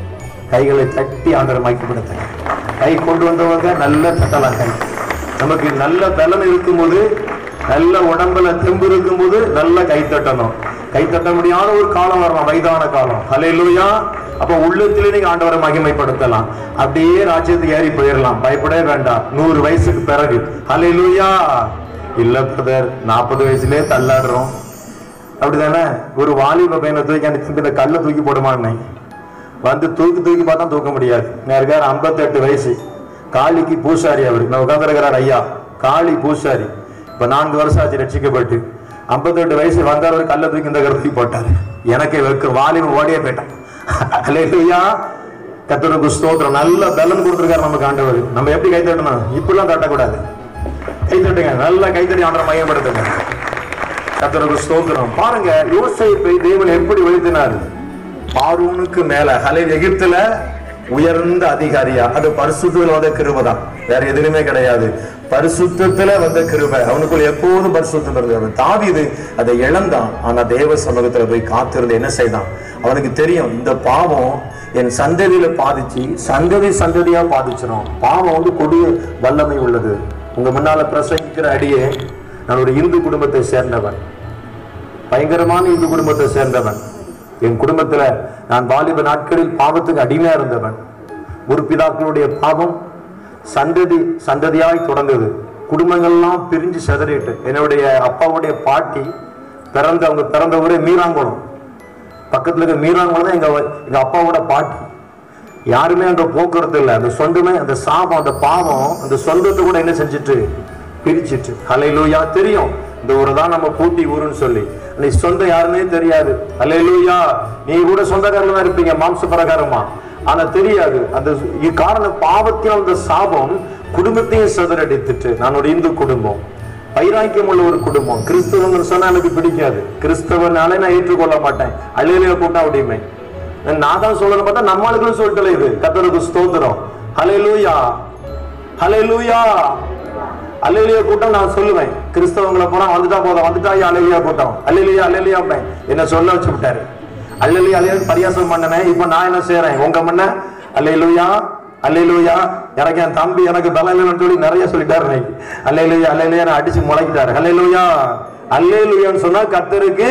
கைகளை தட்டி ஆண்டவர் மைக்கப்படுத்த கை கொண்டு வந்தவங்க நல்ல தட்டலாம் கை நமக்கு நல்ல பலன் இருக்கும்போது நல்ல உடம்புல தெம்பு இருக்கும்போது நல்ல கை தட்டணும் கை தட்ட முடியாத ஒரு காலம் வரலாம் வயதான காலம் ஹalleluya அப்ப உள்ளத்திலே நீங்க ஆண்டவரை மகிமைப்படுத்தலாம் அப்படியே ராஜ்யத்துக்கு ஏறி போயிடலாம் பயப்படவே வேண்டாம் நூறு வயசுக்கு பிறகு ஹalleluya இல்ல பிரதர் நாற்பது வயசுலயே தள்ளாடுறோம் அப்படிதானே ஒரு வாலிப பையனை தூக்கி அந்த இந்த கல்லை தூக்கி போடுமான்னு வந்து தூக்கி தூக்கி பார்த்தா தூக்க முடியாது நேருக்கார் ஐம்பத்தெட்டு வயசு காளிக்கு பூசாரி அவர் நான் உட்காந்துருக்கிறார் ஐயா காளி பூசாரி இப்ப நான்கு வருஷம் ஆச்சு ரட்சிக்கப்பட்டு ஐம்பத்தெட்டு வயசு வந்தார் ஒரு கல்லை தூக்கி இந்த கரை தூக்கி போட்டாரு எனக்கே வெக்க வாலிப ஓடியே போயிட்டான் அல்லையா கத்தருக்கு ஸ்தோத்திரம் நல்ல பலன் கொடுத்துருக்காரு நமக்கு ஆண்டவர் நம்ம எப்படி கை தட்டணும் இப்படிலாம் தட்டக்கூடாது கை தட்டுங்க நல்லா கை தட்டி ஆண்டரை மையப்படுத்துங்க கத்தருக்கு ஸ்தோத்திரம் பாருங்க யோசேப்பை தேவன் எப்படி உயர்த்தினார் பார்வோனுக்கு மேல ஹலே எகிப்துல உயர்ந்த அதிகாரியா அது பரிசுத்தத்துல வந்த கிருபை தான் வேற எதுவுமே கிடையாது பரிசுத்தத்துல வந்த கிருபை அவனுக்குள்ள எப்போதும் பரிசுத்தம் இருந்தது தாவிது அதை இழந்தான் ஆனா தேவ சமூகத்துல போய் காத்திருந்து என்ன செய்தான் அவனுக்கு தெரியும் இந்த பாவம் என் சந்ததியில பாதிச்சு சந்ததி சந்ததியா பாதிச்சிடும் பாவம் வந்து கொடிய வல்லமை உள்ளது உங்க முன்னால பிரசங்கிக்கிற அடியே நான் ஒரு இந்து குடும்பத்தை சேர்ந்தவன் பயங்கரமான இந்து குடும்பத்தை சேர்ந்தவன் என் குடும்பத்துல நான் வாலிப நாட்களில் பாவத்துக்கு அடிமையா இருந்தவன் ஒரு பிதாக்களுடைய பாவம் சந்ததி சந்ததியாய் தொடர்ந்தது குடும்பங்கள்லாம் பிரிஞ்சு செதறிட்டு என்னுடைய அப்பாவுடைய பாட்டி பிறந்த அவங்க பிறந்த ஊரே மீராங்குளம் பக்கத்துல இருக்க மீராங்குளம் தான் எங்க எங்க அப்பாவோட பாட்டி யாருமே அந்த போக்குவரத்து இல்லை அந்த சொந்தமே அந்த சாபம் அந்த பாவம் அந்த சொந்தத்தை கூட என்ன செஞ்சுட்டு பிரிச்சிட்டு ஹலையிலூயா தெரியும் இந்த ஊரை தான் நம்ம பூட்டி ஊருன்னு சொல்லி நீ சொந்தம் யாருன்னே தெரியாது ஹலையிலூயா நீ கூட சொந்தக்காரங்களா தான் இருப்பீங்க மாம்ச பிரகாரமா ஆனா தெரியாது அந்த இ- காரணம் பாவத்தின் அந்த சாபம் குடும்பத்தையும் சிதறடித்துட்டு நான் ஒரு இந்து குடும்பம் வைராக்கியம் உள்ள ஒரு குடும்பம் கிறிஸ்தவங்கன்னு சொன்னா எனக்கு பிடிக்காது கிறிஸ்தவனாலே நான் ஏற்றுக்கொள்ள மாட்டேன் அழியிலேயே கூட்டம் அப்படிமே நான் தான் சொல்லணும் பார்த்தா நம்ம ஆளுகளும் சொல்லிட்டல இது கத்தருக்கு ஸ்தோத்திரம் ஹலே லூயா ஹலே லூயா அல்லேலியா கூட்டம் நான் சொல்லுவேன் கிறிஸ்தவங்களை போனா வந்துட்டா போதும் வந்துட்டாயா அலையிலியா கூட்டம் அல்லேலியா அல்லேலியா என்ன சொல்ல வச்சு விட்டாரு அல்லேலியா அல்லேலியா பரியாசம் பண்ணனேன் இப்ப நான் என்ன செய்யறேன் உங்க மண்ண அல்லேலூயா அல்லேலூயா எனக்கு என் தம்பி எனக்கு பலம் இல்லைன்னு சொல்லி நிறைய சொல்லிட்டாரு இன்னைக்கு அல்லேலூயா அல்லேலூயா நான் அடிச்சு முளைக்கிட்டாரு அல்லேலூயா அல்லேலூயான்னு சொன்னா கத்தருக்கு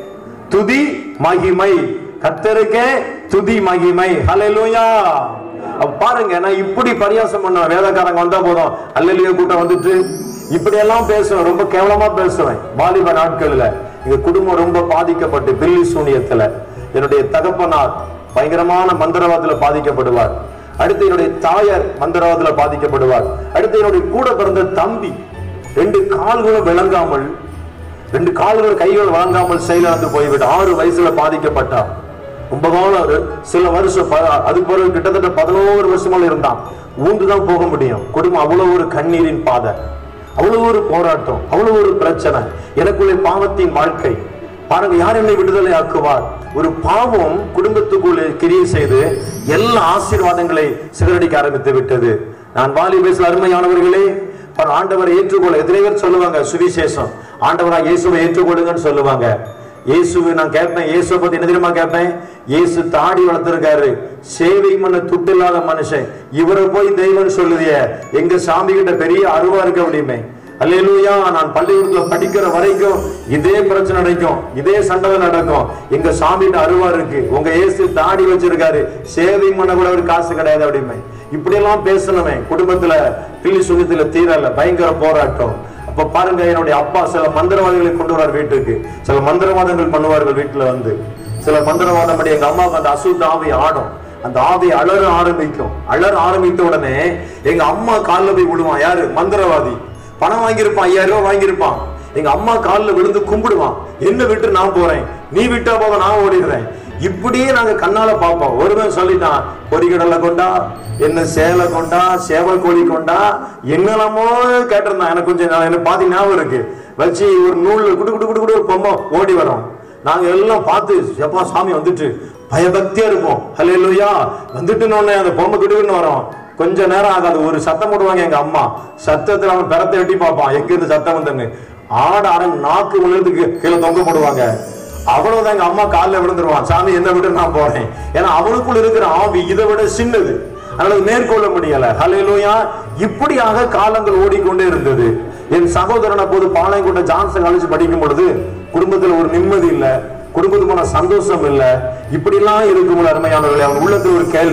துதி மகிமை கத்தருக்கே துதி மகிமை ஹalleluya அப்ப பாருங்க நான் இப்படி பரியாசம் பண்ணுவேன் வேதக்காரங்க வந்தா போதும் அல்லலிய கூட்டம் வந்துட்டு இப்படி எல்லாம் பேசுவேன் ரொம்ப கேவலமா பேசுவேன் வாலிப நாட்கள்ல எங்க குடும்பம் ரொம்ப பாதிக்கப்பட்டு பில்லி சூனியத்துல என்னுடைய தகப்பனார் பயங்கரமான மந்திரவாதத்துல பாதிக்கப்படுவார் அடுத்து என்னுடைய தாயார் மந்திரவாதத்துல பாதிக்கப்படுவார் அடுத்து என்னுடைய கூட பிறந்த தம்பி ரெண்டு கால்களும் விளங்காமல் ரெண்டு கால்கள் கைகள் வழங்காமல் செயலிழந்து போய்விட்டு ஆறு வயசுல பாதிக்கப்பட்டான் ரொம்ப காலம் ஒரு சில வருஷம் ப- அது பிறகு கிட்டத்தட்ட பதினோரு வருஷமால இருந்தான் ஊந்து தான் போக முடியும் குடும்பம் அவ்வளவு ஒரு கண்ணீரின் பாதை அவ்வளவு ஒரு போராட்டம் அவ்வளவு ஒரு பிரச்சனை எனக்குள்ளே பாவத்தின் வாழ்க்கை பாருங்க யார் என்னை விடுதலை ஆக்குவார் ஒரு பாவம் குடும்பத்துக்குள்ளே கிரியை செய்து எல்லா ஆசீர்வாதங்களை சிதறடிக்க ஆரம்பித்து விட்டது நான் வாலி பேசல அருமையானவர்களே பாரு, ஆண்டவரை ஏற்றுக்கொள்ள எத்தனை பேர் சொல்லுவாங்க சுவிசேஷம் ஆண்டவரா இயேசுவை ஏற்றுக்கொள்ளுங்கன்னு சொல்லுவாங்க இயேசுவை நான் கேட்பேன் இயேசுவை பத்தி என்ன தெரியுமா கேட்பேன் இயேசு தாடி வளர்த்திருக்காரு சேவை பண்ண துட்டு இல்லாத மனுஷன் இவரை போய் தெய்வம் சொல்லுதிய எங்க சாமி கிட்ட பெரிய அருவா இருக்கு அப்படிமே அல்லேலூயா நான் பள்ளிக்கூடத்துல படிக்கிற வரைக்கும் இதே பிரச்சனை நடக்கும் இதே சண்டை நடக்கும் எங்க சாமிகிட்ட அருவா இருக்கு உங்க இயேசு தாடி வச்சிருக்காரு சேவை பண்ண கூட ஒரு காசு கிடையாது அப்படிமே இப்படி எல்லாம் பேசணுமே குடும்பத்துல பில்லி சுகத்துல தீரல பயங்கர போராட்டம் அப்ப பாருங்க என்னுடைய அப்பா சில மந்திரவாதிகளை கொண்டு வரார் வீட்டுக்கு சில மந்திரவாதங்கள் பண்ணுவார்கள் வீட்டுல வந்து சில மந்திரவாதம் படி எங்க அம்மாவுக்கு அந்த அசுத்த ஆவி ஆடும் அந்த ஆவி அலற ஆரம்பிக்கும் அலற ஆரம்பித்த உடனே எங்க அம்மா கால்ல போய் விடுவான் யாரு மந்திரவாதி பணம் வாங்கியிருப்பான் ஐயாயிரம் ரூபாய் வாங்கியிருப்பான் எங்க அம்மா காலில் விழுந்து கும்பிடுவான் என்ன விட்டு நான் போறேன் நீ விட்டா போக நான் ஓடிடுறேன் இப்படியே நாங்க கண்ணால பார்ப்போம் ஒருவன் சொல்லிட்டான் பொறிகடலை கொண்டா என்ன சேலை கொண்டா சேவல் கோழி கொண்டா என்னெல்லாமோ கேட்டிருந்தான் எனக்கு கொஞ்சம் நான் எனக்கு பாதி ஞாபகம் இருக்கு வச்சு ஒரு நூல்ல குடு குடு குடு குடு ஒரு பொம்மை ஓடி வரோம் நாங்க எல்லாம் பார்த்து எப்பா சாமி வந்துட்டு பயபக்தியா இருப்போம் ஹலே லூயா வந்துட்டுன்னு அந்த பொம்மை குடுக்குன்னு வரோம் கொஞ்ச நேரம் ஆகாது ஒரு சத்தம் போடுவாங்க எங்க அம்மா சத்தத்துல அவன் பெறத்தை எட்டி பார்ப்பான் எங்க இருந்து சத்தம் வந்தன்னு ஆட ஆரம் நாக்கு விழுறதுக்கு கீழே தொங்க போடுவாங்க அவ்வளவுதான் எங்க அம்மா காலில் விழுந்துருவான் சாமி என்ன விட்டு நான் போறேன் ஏன்னா அவனுக்குள்ள இருக்கிற ஆவி இதை விட சின்னது அதனால மேற்கொள்ள முடியல ஹalleluya இப்படியாக காலங்கள் ஓடிக்கொண்டே இருந்தது என் சகோதரன் அப்போது பாளையங்கோட்டை ஜான்சன் காலேஜ் படிக்கும் பொழுது குடும்பத்துல ஒரு நிம்மதி இல்ல குடும்பத்துக்கு போன சந்தோஷம் இல்ல இப்படி எல்லாம் இருக்கும் அருமையானவர்களே அவன் உள்ளத்துல ஒரு கேள்வி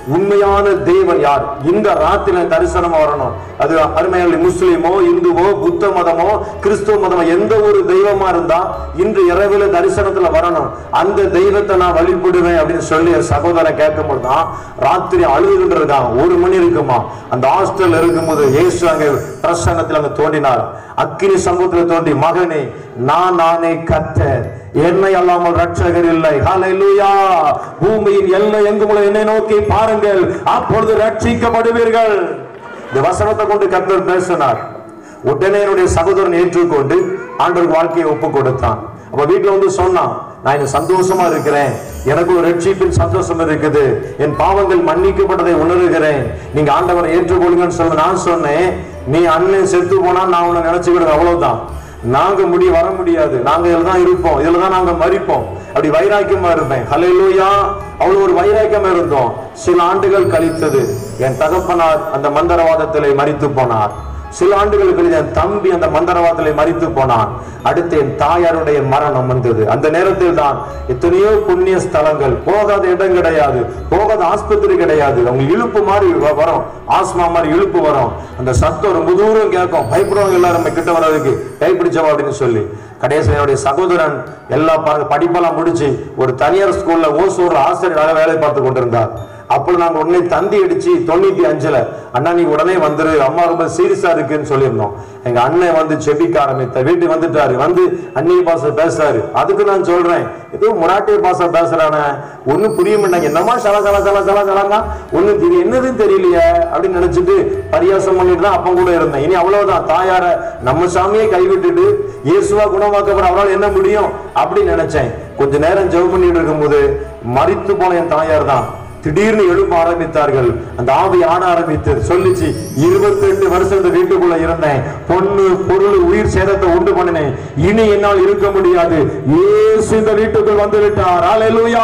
உண்மையான தேவன் யார் இந்த ராத்திரி தரிசனம் வரணும் அது அருமையான முஸ்லிமோ இந்துவோ புத்த மதமோ கிறிஸ்துவ மதமோ எந்த ஒரு தெய்வமா இருந்தா இன்று இரவில தரிசனத்துல வரணும் அந்த தெய்வத்தை நான் வழிபடுவேன் அப்படின்னு சொல்லி என் சகோதரன் கேட்கும்போது தான் ராத்திரி அழுதுகிட்டு இருக்கான் ஒரு மணி இருக்குமா அந்த ஹாஸ்டல் இருக்கும்போது இயேசு அங்க பிரசன்னத்தில் அங்க தோன்றினார் அக்கினி சமூகத்தில் தோன்றி மகனே நான் நானே கர்த்தர் என்னை அல்லாமல் ரட்சகர் இல்லை ஹalleluya பூமியின் எல்லை எங்கும் உள்ள என்னை நோக்கி பாருங்கள் அப்பொழுது ரட்சிக்கப்படுவீர்கள் இந்த வசனத்தை கொண்டு கர்த்தர் பேசினார் உடனே என்னுடைய சகோதரன் ஏற்றுக்கொண்டு ஆண்டவர் வாழ்க்கையை ஒப்பு கொடுத்தான் அப்ப வீட்டுல வந்து சொன்னான் நான் இன்னும் சந்தோஷமா இருக்கிறேன் எனக்கு ஒரு ரட்சிப்பின் சந்தோஷம் இருக்குது என் பாவங்கள் மன்னிக்கப்பட்டதை உணர்கிறேன் நீங்க ஆண்டவரை ஏற்றுக்கொள்ளுங்கன்னு சொல்ல நான் சொன்னேன் நீ அண்ணன் செத்து போனா நான் உன்னை நினைச்சுக்கிடுவேன் அவ்வளவுதான் நாங்க முடி வர முடியாது நாங்க இதுல தான் இருப்போம் இதுல தான் நாங்க மறிப்போம் அப்படி வைராக்கியமா இருப்பேன் ஹalleluya அவ்வளவு ஒரு வைராக்கியமா இருந்தோம் சில ஆண்டுகள் கழித்தது என் தகப்பனார் அந்த மந்திரவாதத்திலே மரித்து போனார் சில ஆண்டுகள் கழித்து என் தம்பி அந்த மந்திரவாதத்திலே மரித்து போனான் அடுத்து என் தாயாருடைய மரணம் வந்தது அந்த நேரத்தில் தான் எத்தனையோ புண்ணிய ஸ்தலங்கள் போகாத இடம் கிடையாது போகாத ஆஸ்பத்திரி கிடையாது அவங்க இழுப்பு மாதிரி வ- வரும் ஆஸ்மா மாதிரி இழுப்பு வரும் அந்த சத்தம் ரொம்ப தூரம் கேட்கும் பயப்படுவாங்க எல்லாரும் நம்ம கிட்ட வர்றதுக்கு கைப்பிடிச்சவா அப்படின்னு சொல்லி கடைசியில் என்னுடைய சகோதரன் எல்லா ப- படிப்பெல்லாம் முடிச்சு ஒரு தனியார் ஸ்கூல்ல ஓசூர் ஆசிரியராக வேலை பார்த்து கொண்டிருந்தார் அப்போ நாங்க உடனே தந்தி அடிச்சு தொண்ணூத்தி அஞ்சுல அண்ணா நீ உடனே வந்துரு அம்மா ரொம்ப சீரியஸா இருக்குன்னு சொல்லியிருந்தோம் எங்க அண்ணன் வந்து செபிக்க ஆரம்பித்த வீட்டுக்கு வந்துட்டாரு வந்து அந்நிய பாச பேசுறாரு அதுக்கு நான் சொல்றேன் ஏதோ முராட்டிய பாச பேசுறானே ஒண்ணும் புரிய மாட்டாங்க என்னமா சல சல சல சல சலங்க ஒண்ணு இது என்னதுன்னு தெரியலையே அப்படின்னு நினைச்சிட்டு பரியாசம் பண்ணிட்டு தான் அப்ப கூட இருந்தேன் இனி அவ்வளவுதான் தாயார நம்ம சாமியை கைவிட்டுட்டு இயேசுவா குணமாக்கப்பட அவரால் என்ன முடியும் அப்படின்னு நினைச்சேன் கொஞ்ச நேரம் ஜெபம் பண்ணிட்டு இருக்கும்போது மரித்து போன என் தாயார் தான் திடீர்னு எழுப்ப ஆரம்பித்தார்கள் அந்த ஆவி ஆட ஆரம்பித்து சொல்லிச்சு இருபத்தி ரெண்டு வருஷம் இந்த வீட்டுக்குள்ள இருந்தேன் பொண்ணு பொருள் உயிர் சேதத்தை உண்டு பண்ணினேன் இனி என்னால் இருக்க முடியாது இயேசு இந்த வீட்டுக்குள் வந்து விட்டார் அலையலூயா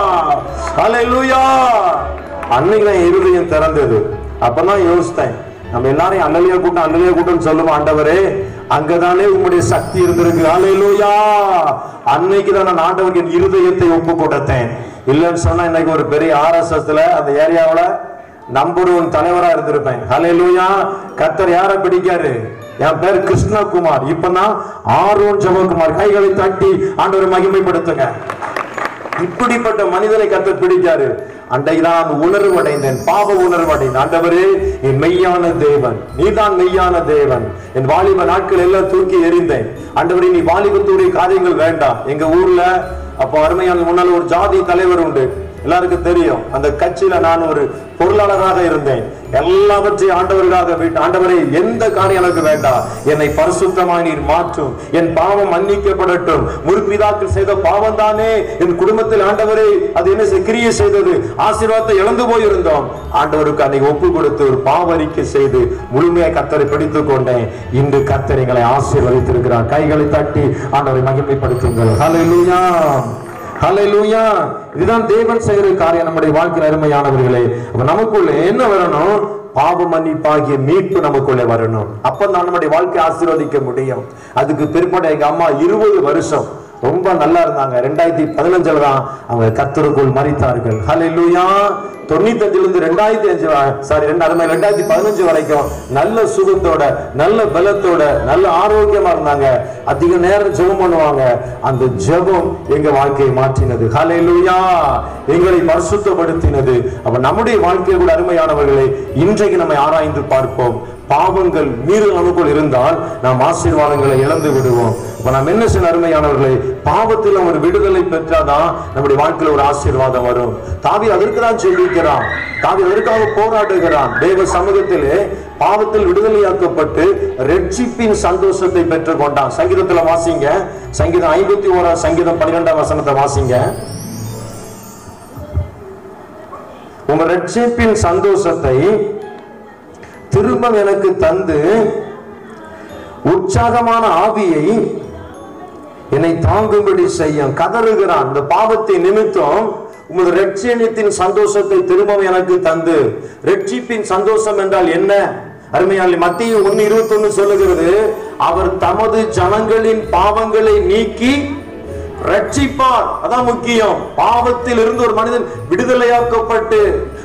அலையலூயா அன்னைக்கு நான் இருதயம் திறந்தது அப்பதான் யோசித்தேன் நம்ம எல்லாரையும் அல்லலியா கூட்டம் அல்லலியா கூட்டம் சொல்லுவோம் ஆண்டவரே அங்கதானே உங்களுடைய சக்தி இருந்திருக்கு அலையலூயா அன்னைக்கு தான் நான் ஆண்டவருக்கு என் இருதயத்தை ஒப்பு கொடுத்தேன் இல்லைன்னு சொன்னா இன்னைக்கு ஒரு பெரிய ஆர்எஸ்எஸ்ல அந்த ஏரியாவுல நம்பர் ஒன் தலைவரா இருந்திருப்பேன் ஹalleluya கர்த்தர் யாரை பிடிக்காரு என் பேர் கிருஷ்ணகுமார் இப்பதான் ஆரோன் ஜெபகுமார் கைகளை தட்டி ஆண்டவரை மகிமைப்படுத்துங்க இப்படிப்பட்ட மனிதனை கர்த்தர் பிடிக்காரு அன்றைக்கு நான் அந்த உணர்வு அடைந்தேன் பாவ உணர்வு அடைந்தேன் ஆண்டவரே என் மெய்யான தேவன் நீதான் மெய்யான தேவன் என் வாலிப நாட்கள் எல்லாம் தூக்கி எறிந்தேன் ஆண்டவரே நீ வாலிபத்துடைய காரியங்கள் வேண்டாம் எங்க ஊர்ல அப்போ அருமையான முன்னால் ஒரு ஜாதி தலைவர் உண்டு எல்லாருக்கும் தெரியும் அந்த கட்சியில நான் ஒரு பொருளாளராக இருந்தேன் எல்லாவற்றையும் ஆண்டவருக்காக விட்டு ஆண்டவரே எந்த காரியம் எனக்கு வேண்டாம் என்னை பரிசுத்தமாய் நீர் மாற்றும் என் பாவம் மன்னிக்கப்படட்டும் முற்பிதாக்கள் செய்த பாவம் தானே என் குடும்பத்தில் ஆண்டவரே அது என்ன செய்- கிரியை செய்தது ஆசீர்வாதத்தை இழந்து போயிருந்தோம் ஆண்டவருக்கு அன்னைக்கு ஒப்பு கொடுத்து ஒரு பாவரிக்கை செய்து முழுமையாக கத்தரை பிடித்துக் கொண்டேன் இன்று கத்தர் எங்களை ஆசீர்வதித்திருக்கிறார் கைகளை தட்டி ஆண்டவரை மகிமைப்படுத்துங்கள் ஹalleluya ஹalleluya இதுதான் தேவன் செய்கிற காரியம் நம்முடைய வாழ்க்கையில் அருமையானவர்களே அப்ப நமக்குள்ள என்ன வரணும் பாவ மன்னிப்பாகிய மீட்பு நமக்குள்ளே வரணும் அப்ப தான் நம்முடைய வாழ்க்கை ஆசீர்வதிக்க முடியும் அதுக்கு பிற்பாடு எங்க அம்மா இருபது வருஷம் ரொம்ப நல்லா இருந்தாங்க ரெண்டாயிரத்தி பதினஞ்சுல தான் அவங்க கத்தருக்குள் மறித்தார்கள் ஹalleluya தொண்ணூத்தஞ்சுல இருந்து ரெண்டாயிரத்தி அஞ்சு சாரி ரெண்டாயிரம் ரெண்டாயிரத்தி பதினஞ்சு வரைக்கும் நல்ல சுகத்தோட நல்ல பலத்தோட நல்ல ஆரோக்கியமா இருந்தாங்க அதிக நேரம் ஜெபம் பண்ணுவாங்க அந்த ஜெபம் எங்க வாழ்க்கையை மாற்றினது ஹalleluya எங்களை பரிசுத்தப்படுத்தினது அப்ப நம்முடைய வாழ்க்கை கூட அருமையானவர்களே இன்றைக்கு நம்மை ஆராய்ந்து பார்ப்போம் பாவங்கள் மீறல் நமக்குள் இருந்தால் நாம் ஆசீர்வாதங்களை இழந்து விடுவோம் அப்ப நாம் என்ன செய்ய அருமையானவர்களே பாவத்தில் ஒரு விடுதலை பெற்றாதான் நம்முடைய வாழ்க்கையில் ஒரு ஆசீர்வாதம் வரும் தாவி அதற்கு தான் சொல்லியிருக்கிறான் தாவி அதற்காக போராடுகிறான் தேவ சமூகத்திலே பாவத்தில் விடுதலையாக்கப்பட்டு ரட்சிப்பின் சந்தோஷத்தை பெற்றுக் கொண்டான் சங்கீதத்துல வாசிங்க சங்கீதம் ஐம்பத்தி ஓராம் சங்கீதம் பன்னிரெண்டாம் வசனத்தை வாசிங்க உங்க ரட்சிப்பின் சந்தோஷத்தை திரும்ப எனக்கு தந்து உற்சாகமான ஆவியை என்னை தாங்கும்படி செய்யும் கதறுகிறான் இந்த பாவத்தை நிமித்தம் உமது ரட்சியத்தின் சந்தோஷத்தை திரும்பவும் எனக்கு தந்து ரட்சிப்பின் சந்தோஷம் என்றால் என்ன அருமையாளி மத்திய ஒன்னு இருபத்தி சொல்லுகிறது அவர் தமது ஜனங்களின் பாவங்களை நீக்கி ரட்சிப்பார் அதான் முக்கியம் பாவத்தில் இருந்து ஒரு மனிதன் விடுதலையாக்கப்பட்டு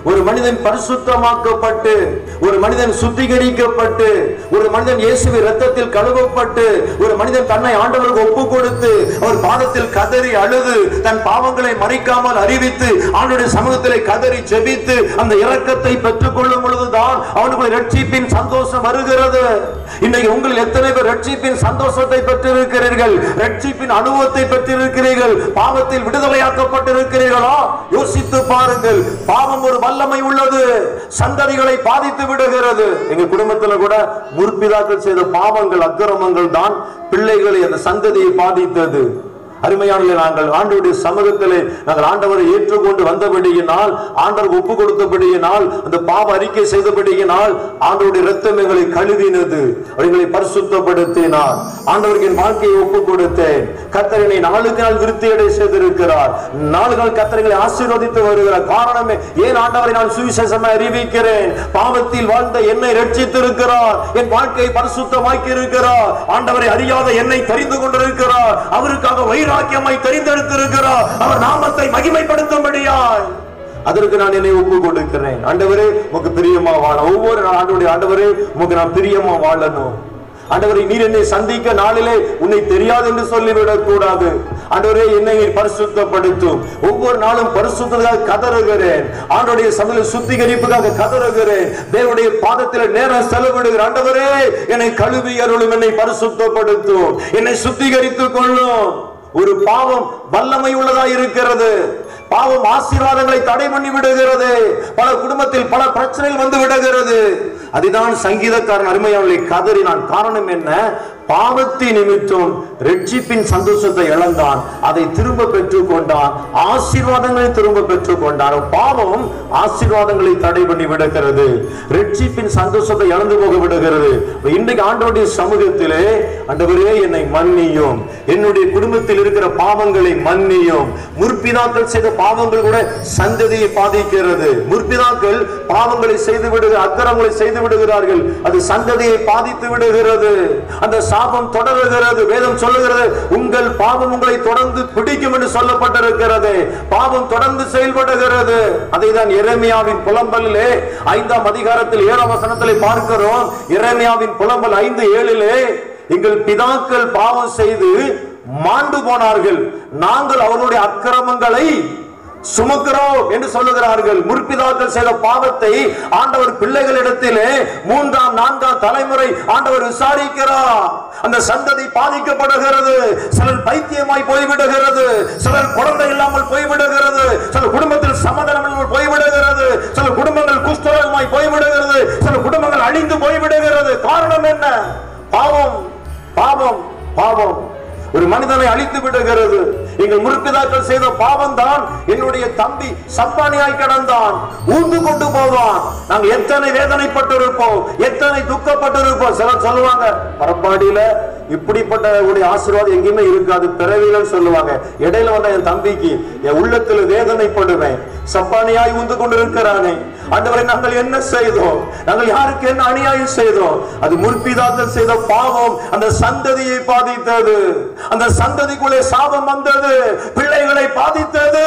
ஒரு மனிதன் பரிசுத்தமாக்கப்பட்டு ஒரு மனிதன் சுத்திகரிக்கப்பட்டு ஒரு மனிதன் இயேசுவின் ரத்தத்தில் கழுவப்பட்டு ஒரு மனிதன் தன்னை ஆண்டவருக்கு ஒப்பு கொடுத்து அவர் பாதத்தில் கதறி அழுது தன் பாவங்களை மறைக்காமல் அறிவித்து ஆண்டுடைய சமூகத்திலே கதறி ஜெபித்து அந்த இரக்கத்தை பெற்றுக் கொள்ளும் பொழுதுதான் அவனுக்கு ரட்சிப்பின் சந்தோஷம் வருகிறது இன்னைக்கு உங்கள் எத்தனை பேர் ரட்சிப்பின் சந்தோஷத்தை பெற்றிருக்கிறீர்கள் ரட்சிப்பின் அனுபவத்தை பெற்றிருக்கிறீர்கள் பாவத்தில் விடுதலையாக்கப்பட்டிருக்கிறீர்களா யோசித்து பாருங்கள் பாவம் ஒரு வல்லமை உள்ளது சந்ததிகளை பாதித்து விடுகிறது எங்க குடும்பத்துல கூட முற்பிதாக்கள் செய்த பாவங்கள் அக்கிரமங்கள் தான் பிள்ளைகளை அந்த சந்ததியை பாதித்தது அருமையானவர்களே நாங்கள் ஆண்டவருடைய சமூகத்திலே நாங்கள் ஆண்டவரை ஏற்றுக்கொண்டு வந்தபடியினால் ஆண்டவர் ஒப்பு கொடுத்தபடியினால் அந்த பாவ அறிக்கை செய்தபடியினால் ஆண்டவருடைய ரத்தம் எங்களை கழுவினது அவர்களை பரிசுத்தப்படுத்தினார் ஆண்டவருக்கு என் வாழ்க்கையை ஒப்பு கொடுத்தேன் கத்தரனை நாளுக்கு நாள் விருத்தியடை செய்திருக்கிறார் நாலு நாள் கத்தரைகளை ஆசீர்வதித்து வருகிறார் காரணமே ஏன் ஆண்டவரை நான் சுவிசேஷமா அறிவிக்கிறேன் பாவத்தில் வாழ்ந்த என்னை ரட்சித்திருக்கிறார் என் வாழ்க்கையை பரிசுத்தமாக்கி இருக்கிறார் ஆண்டவரை அறியாத என்னை தெரிந்து கொண்டிருக்கிறார் அவருக்காக வைராக்கியமாய் தெரிந்தெடுத்திருக்கிறார் அவர் நாமத்தை மகிமைப்படுத்தும்படியாய் அதற்கு நான் என்னை ஒப்பு கொடுக்கிறேன் ஆண்டவரே உமக்கு பிரியமா வாழ ஒவ்வொரு நாள் ஆண்டவருடைய ஆண்டவரே உமக்கு நான் பிரியமா வாழணும் ஆண்டவரை நீர் என்னை சந்திக்க நாளிலே உன்னை தெரியாது என்று சொல்லிவிடக் கூடாது ஆண்டவரே என்னை நீர் பரிசுத்தப்படுத்தும் ஒவ்வொரு நாளும் பரிசுத்தத்துக்காக கதறுகிறேன் ஆண்டவருடைய சமையல் சுத்திகரிப்புக்காக கதறுகிறேன் தேவனுடைய பாதத்தில் நேரம் செலவிடுகிறேன் ஆண்டவரே என்னை கழுவி அருளும் என்னை பரிசுத்தப்படுத்தும் என்னை சுத்திகரித்துக் கொள்ளும் ஒரு பாவம் வல்லமை உள்ளதா இருக்கிறது பாவம் ஆசீர்வாதங்களை தடை பண்ணி விடுகிறது பல குடும்பத்தில் பல பிரச்சனைகள் வந்து விடுகிறது அதுதான் சங்கீதக்காரன் அருமையாளை கதறினான் காரணம் என்ன பாவத்தின் நிமித்தம் ரட்சிப்பின் சந்தோஷத்தை இழந்தான் அதை திரும்ப பெற்றுக் கொண்டான் ஆசீர்வாதங்களை திரும்ப பெற்றுக் கொண்டான் பாவம் ஆசீர்வாதங்களை தடை பண்ணி விடுகிறது ரட்சிப்பின் சந்தோஷத்தை இழந்து போக விடுகிறது இன்றைக்கு ஆண்டவருடைய சமூகத்திலே ஆண்டவரே என்னை மன்னியும் என்னுடைய குடும்பத்தில் இருக்கிற பாவங்களை மன்னியும் முற்பிதாக்கள் செய்த பாவங்கள் கூட சந்ததியை பாதிக்கிறது முற்பிதாக்கள் பாவங்களை செய்து விடுகிற அக்கிரமங்களை செய்து விடுகிறார்கள் அது சந்ததியை பாதித்து விடுகிறது அந்த சாபம் தொடருகிறது வேதம் சொல்லுகிறது உங்கள் பாவம் உங்களை தொடர்ந்து பிடிக்கும் என்று சொல்லப்பட்டிருக்கிறது பாவம் தொடர்ந்து செயல்படுகிறது அதை தான் எரேமியாவின் புலம்பலிலே ஐந்தாம் அதிகாரத்தில் ஏழாம் வசனத்திலே பார்க்கிறோம் எரேமியாவின் புலம்பல் ஐந்து ஏழிலே எங்கள் பிதாக்கள் பாவம் செய்து மாண்டு போனார்கள் நாங்கள் அவர்களுடைய அக்கிரமங்களை சுமக்கிறோம் என்று சொல்லுகிறார்கள் முற்பிதாக்கள் செய்த பாவத்தை ஆண்டவர் பிள்ளைகளிடத்திலே மூன்றாம் நான்காம் தலைமுறை ஆண்டவர் விசாரிக்கிறார் அந்த சந்ததி பாதிக்கப்படுகிறது சிலர் பைத்தியமாய் போய்விடுகிறது சிலர் குழந்தை இல்லாமல் போய்விடுகிறது சில குடும்பத்தில் சமாதானம் இல்லாமல் போய்விடுகிறது சில குடும்பங்கள் குஷ்டரோகமாய் போய்விடுகிறது சில குடும்பங்கள் அழிந்து போய்விடுகிறது காரணம் என்ன பாவம் பாவம் பாவம் ஒரு மனிதனை அழித்து விடுகிறது எங்கள் முற்பிதாக்கள் செய்த பாவம் தான் என்னுடைய தம்பி சப்பானியாய் கிடந்தான் ஊந்து கொண்டு போவான் நாங்க எத்தனை வேதனைப்பட்டிருப்போம் எத்தனை துக்கப்பட்டிருப்போம் சிலர் சொல்லுவாங்க பரப்பாடியில இப்படிப்பட்ட ஒரு ஆசீர்வாதம் எங்கேயுமே இருக்காது பிறவிகள் சொல்லுவாங்க இடையில வந்த என் தம்பிக்கு என் உள்ளத்துல வேதனைப்படுவேன் சப்பானியாய் ஊந்து கொண்டிருக்கிறானே ஆண்டவரை நாங்கள் என்ன செய்தோம் நாங்கள் யாருக்கு என்ன அநியாயம் செய்தோம் அது முற்பிதாக்கள் செய்த பாவம் அந்த சந்ததியை பாதித்தது அந்த சந்ததிக்குள்ளே சாபம் வந்தது பிள்ளைகளை பாதித்தது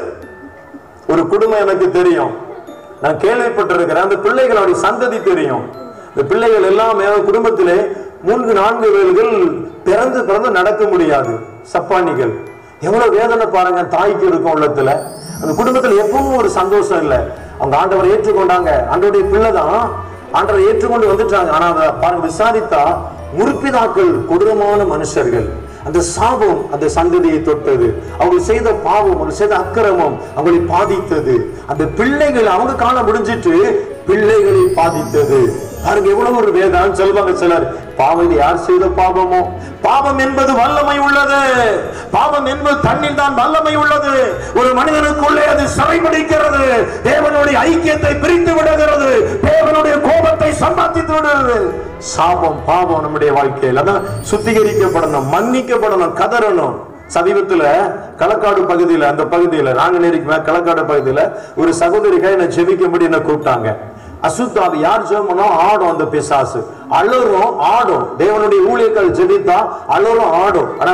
ஒரு குடும்பம் எனக்கு தெரியும் நான் கேள்விப்பட்டிருக்கிறேன் அந்த பிள்ளைகளுடைய சந்ததி தெரியும் இந்த பிள்ளைகள் எல்லாமே குடும்பத்திலே மூன்று நான்கு பேர்கள் பிறந்து பிறந்து நடக்க முடியாது சப்பானிகள் எவ்வளவு வேதனை பாருங்க தாய்க்கு இருக்கும் உள்ளத்துல அந்த குடும்பத்துல எப்பவும் ஒரு சந்தோஷம் இல்லை அவங்க ஆண்டவரை ஏற்றுக்கொண்டாங்க ஆண்டவருடைய பிள்ளை தான் ஆண்டவரை ஏற்றுக்கொண்டு வந்துட்டாங்க ஆனா அதை பாருங்க விசாரித்தா முற்பிதாக்கள் கொடூரமான மனுஷர்கள் அந்த சாபம் அந்த சந்ததியை தொட்டது அவங்க செய்த பாவம் அவங்க செய்த அக்கிரமம் அவங்களை பாதித்தது அந்த பிள்ளைகள் அவங்க காலம் முடிஞ்சிட்டு பிள்ளைகளை பாதித்தது பாருங்க எவ்வளவு ஒரு வேதம் சொல்வாங்க சிலர் பாவம் இது யார் செய்த பாவமோ பாவம் என்பது வல்லமை உள்ளது பாவம் என்பது தண்ணில் தான் வல்லமை உள்ளது ஒரு மனிதனுக்குள்ளே அது சிறைபிடிக்கிறது தேவனுடைய ஐக்கியத்தை பிரித்து விடுகிறது தேவனுடைய கோபத்தை சம்பாதித்து விடுகிறது சாபம் பாவம் நம்முடைய வாழ்க்கையில் அதான் சுத்திகரிக்கப்படணும் மன்னிக்கப்படணும் கதறணும் சமீபத்துல களக்காடு பகுதியில அந்த பகுதியில நாங்குநேரிக்கு மேல களக்காடு பகுதியில ஒரு சகோதரிக்காக என்ன ஜெபிக்கும்படி என்ன கூப்பிட்டாங்க அசுத்தாவி யார் ஜெபமனோ ஆடும் அந்த பிசாசு அலறும் ஆடும் தேவனுடைய ஊழியர்கள் ஜெபித்தா அலறும் ஆடும் ஆனா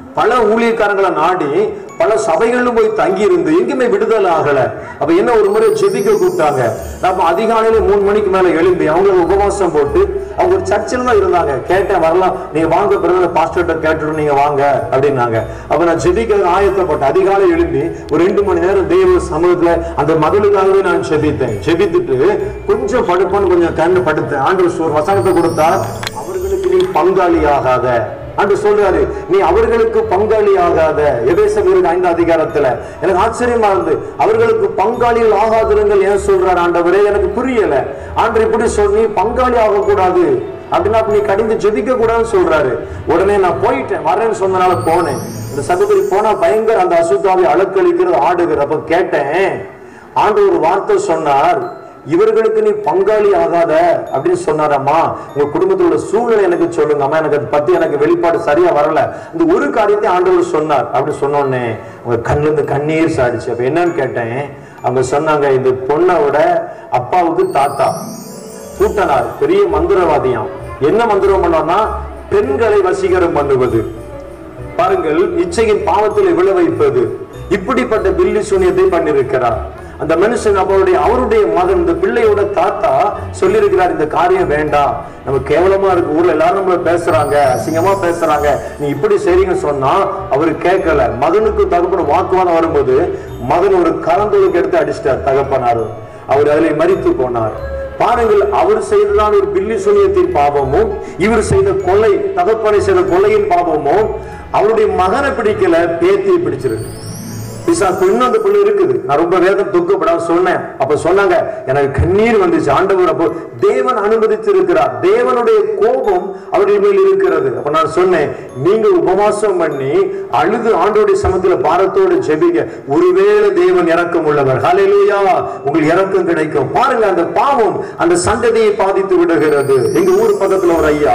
பல ஊழியக்காரங்களை நாடி பல சபைகளிலும் போய் தங்கி இருந்து எங்கேயுமே விடுதலை ஆகல அப்ப என்ன ஒரு முறை ஜெபிக்க கூப்பிட்டாங்க நம்ம அதிகாலையில மூணு மணிக்கு மேல எழும்பி அவங்களுக்கு உபவாசம் போட்டு அவங்க ஒரு சர்ச்சில் தான் இருந்தாங்க கேட்டேன் வரலாம் நீங்க வாங்க பிறகு பாஸ்டர்கிட்ட கேட்டுட்டு நீங்க வாங்க அப்படின்னாங்க அப்ப நான் ஜெபிக்க ஆயத்தப்பட்டேன் அதிகாலை எழும்பி ஒரு ரெண்டு மணி நேரம் தெய்வ சமூகத்துல அந்த மகளுக்காகவே நான் ஜெபித்தேன் ஜெபித்துட்டு கொஞ்சம் படுப்பான்னு கொஞ்சம் கண்ணு படுத்தேன் ஆண்டு ஒரு வசனத்தை கொடுத்தா அவர்களுக்கு நீ பங்காளி ஆகாத அன்று சொல்றாரு நீ அவர்களுக்கு பங்காளி ஆகாத எபேசபீருக்கு ஐந்து அதிகாரத்துல எனக்கு ஆச்சரியமா இருந்து அவர்களுக்கு பங்காளிகள் ஆகாதிருங்கள் ஏன் சொல்றாரு ஆண்டவரே எனக்கு புரியல ஆண்டு இப்படி சொல்லி பங்காளி ஆகக்கூடாது அப்படின்னா அப்ப நீ கடிந்து ஜெபிக்க கூடாதுன்னு சொல்றாரு உடனே நான் போயிட்டேன் வரேன்னு சொன்னனால போனேன் இந்த சகோதரி போனா பயங்கர அந்த அசுத்தாவை அழுக்களிக்கிறது ஆடுகிற அப்ப கேட்டேன் ஆண்டு ஒரு வார்த்தை சொன்னார் இவர்களுக்கு நீ பங்காளி ஆகாத அப்படின்னு சொன்னாரம்மா உங்க குடும்பத்தோட சூழ்நிலை எனக்கு சொல்லுங்க அம்மா எனக்கு அதை பத்தி எனக்கு வெளிப்பாடு சரியா வரல இந்த ஒரு காரியத்தை ஆண்டவர் சொன்னார் அப்படின்னு சொன்னோடனே உங்க கண்ணுல இருந்து கண்ணீர் சாடிச்சு அப்ப என்னன்னு கேட்டேன் அவங்க சொன்னாங்க இந்த பொண்ணோட அப்பாவுக்கு தாத்தா கூட்டனார் பெரிய மந்திரவாதியாம் என்ன மந்திரம் பண்ணோம்னா பெண்களை வசீகரம் பண்ணுவது பாருங்கள் இச்சையின் பாவத்தில் விழ வைப்பது இப்படிப்பட்ட பில்லி சூனியத்தை பண்ணிருக்கிறார் அந்த மனுஷன் அவருடைய அவருடைய மகன் இந்த பிள்ளையோட தாத்தா சொல்லியிருக்கிறார் இந்த காரியம் வேண்டாம் நம்ம கேவலமா இருக்கு ஊர்ல எல்லாரும் நம்மள பேசுறாங்க அசிங்கமா பேசுறாங்க நீ இப்படி செய்றீங்க சொன்னா அவரு கேட்கல மகனுக்கு தகப்பன் வாக்குவாதம் வரும்போது மகன் ஒரு கலந்தொழுக்கு எடுத்து அடிச்சிட்டார் தகப்பனாரு அவர் அதில் மறித்து போனார் பாருங்கள் அவர் செய்ததான் ஒரு பில்லி சுனியத்தின் பாவமும் இவர் செய்த கொலை தகப்பனை செய்த கொலையின் பாவமும் அவருடைய மகனை பிடிக்கல பேத்தியை பிடிச்சிருக்கு பிசாசு இன்னும் அந்த பிள்ளை இருக்குது நான் ரொம்ப வேதம் துக்கப்படாம சொன்னேன் அப்ப சொன்னாங்க எனக்கு கண்ணீர் வந்துச்சு ஆண்டவர் அப்போ தேவன் அனுமதித்து இருக்கிறார் தேவனுடைய கோபம் அவருடைய மேல் இருக்கிறது அப்ப நான் சொன்னேன் நீங்க உபவாசம் பண்ணி அழுது ஆண்டோடைய சமத்துல பாரத்தோடு ஜெபிக்க ஒருவேளை தேவன் இறக்கம் உள்ளவர் ஹalleluya உங்களுக்கு இறக்கம் கிடைக்கும் பாருங்க அந்த பாவம் அந்த சந்ததியை பாதித்து விடுகிறது எங்க ஊர் பக்கத்துல ஒரு ஐயா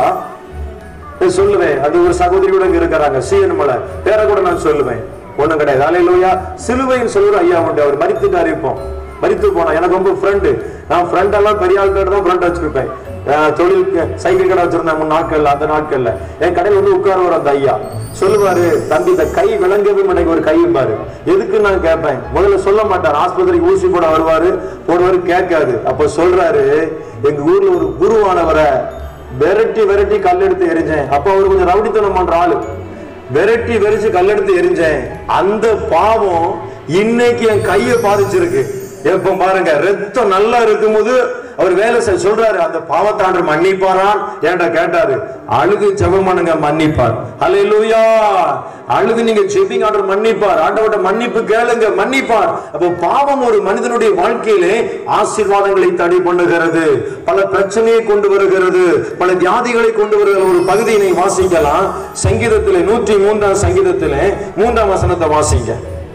நான் சொல்லுவேன் அது ஒரு சகோதரியோட இங்க இருக்கிறாங்க சீன் மலை பேரை கூட நான் சொல்லுவேன் ஒண்ணும் கிடையாது அலையிலோயா சிலுவைன்னு சொல்லுற ஐயா உண்டு அவர் மறித்துட்டாரு இப்போ மறித்து போனா எனக்கு ரொம்ப ஃப்ரெண்டு நான் ஃப்ரெண்ட் எல்லாம் பெரிய ஆள்கிட்ட தான் ஃப்ரெண்ட் வச்சிருப்பேன் அஹ் தொழில் சைக்கிள் கடை வச்சிருந்தேன் முன் நாட்கள்ல அந்த நாட்கள்ல என் கடையில் வந்து உட்காருவார் அந்த ஐயா சொல்லுவாரு தம்பி இந்த கை விளங்கவே எனக்கு ஒரு கையும் பாரு எதுக்கு நான் கேட்பேன் முதல்ல சொல்ல மாட்டார் ஆஸ்பத்திரிக்கு ஊசி போட வருவாரு போடுவாரு கேட்காது அப்ப சொல்றாரு எங்க ஊர்ல ஒரு குருவானவரை விரட்டி விரட்டி கல்லெடுத்து எரிஞ்சேன் அப்ப அவர் கொஞ்சம் ரவுடித்தனம் பண்ற ஆளு விரட்டி வெறிச்சு கல்லெடுத்து எரிஞ்சேன் அந்த பாவம் இன்னைக்கு என் கையை பாதிச்சிருக்கு எப்ப பாருங்க ரத்தம் நல்லா இருக்கும்போது அவர் வேலை செய்ய சொல்றாரு அந்த பாவத்தாண்டு மன்னிப்பாரான் ஏன்டா கேட்டாரு அழுது ஜெபம் பண்ணுங்க மன்னிப்பார் ஹalleluya அழுது நீங்க ஜெபிங்க ஆண்டவர் மன்னிப்பார் ஆண்டவர்ட்ட மன்னிப்பு கேளுங்க மன்னிப்பார் அப்போ பாவம் ஒரு மனிதனுடைய வாழ்க்கையிலே ஆசீர்வாதங்களை தடை பண்ணுகிறது பல பிரச்சனையை கொண்டு வருகிறது பல வியாதிகளை கொண்டு வருகிற ஒரு பகுதியினை வாசிக்கலாம் சங்கீதத்திலே நூற்றி மூன்றாம் சங்கீதத்திலே மூன்றாம் வசனத்தை வாசிங்க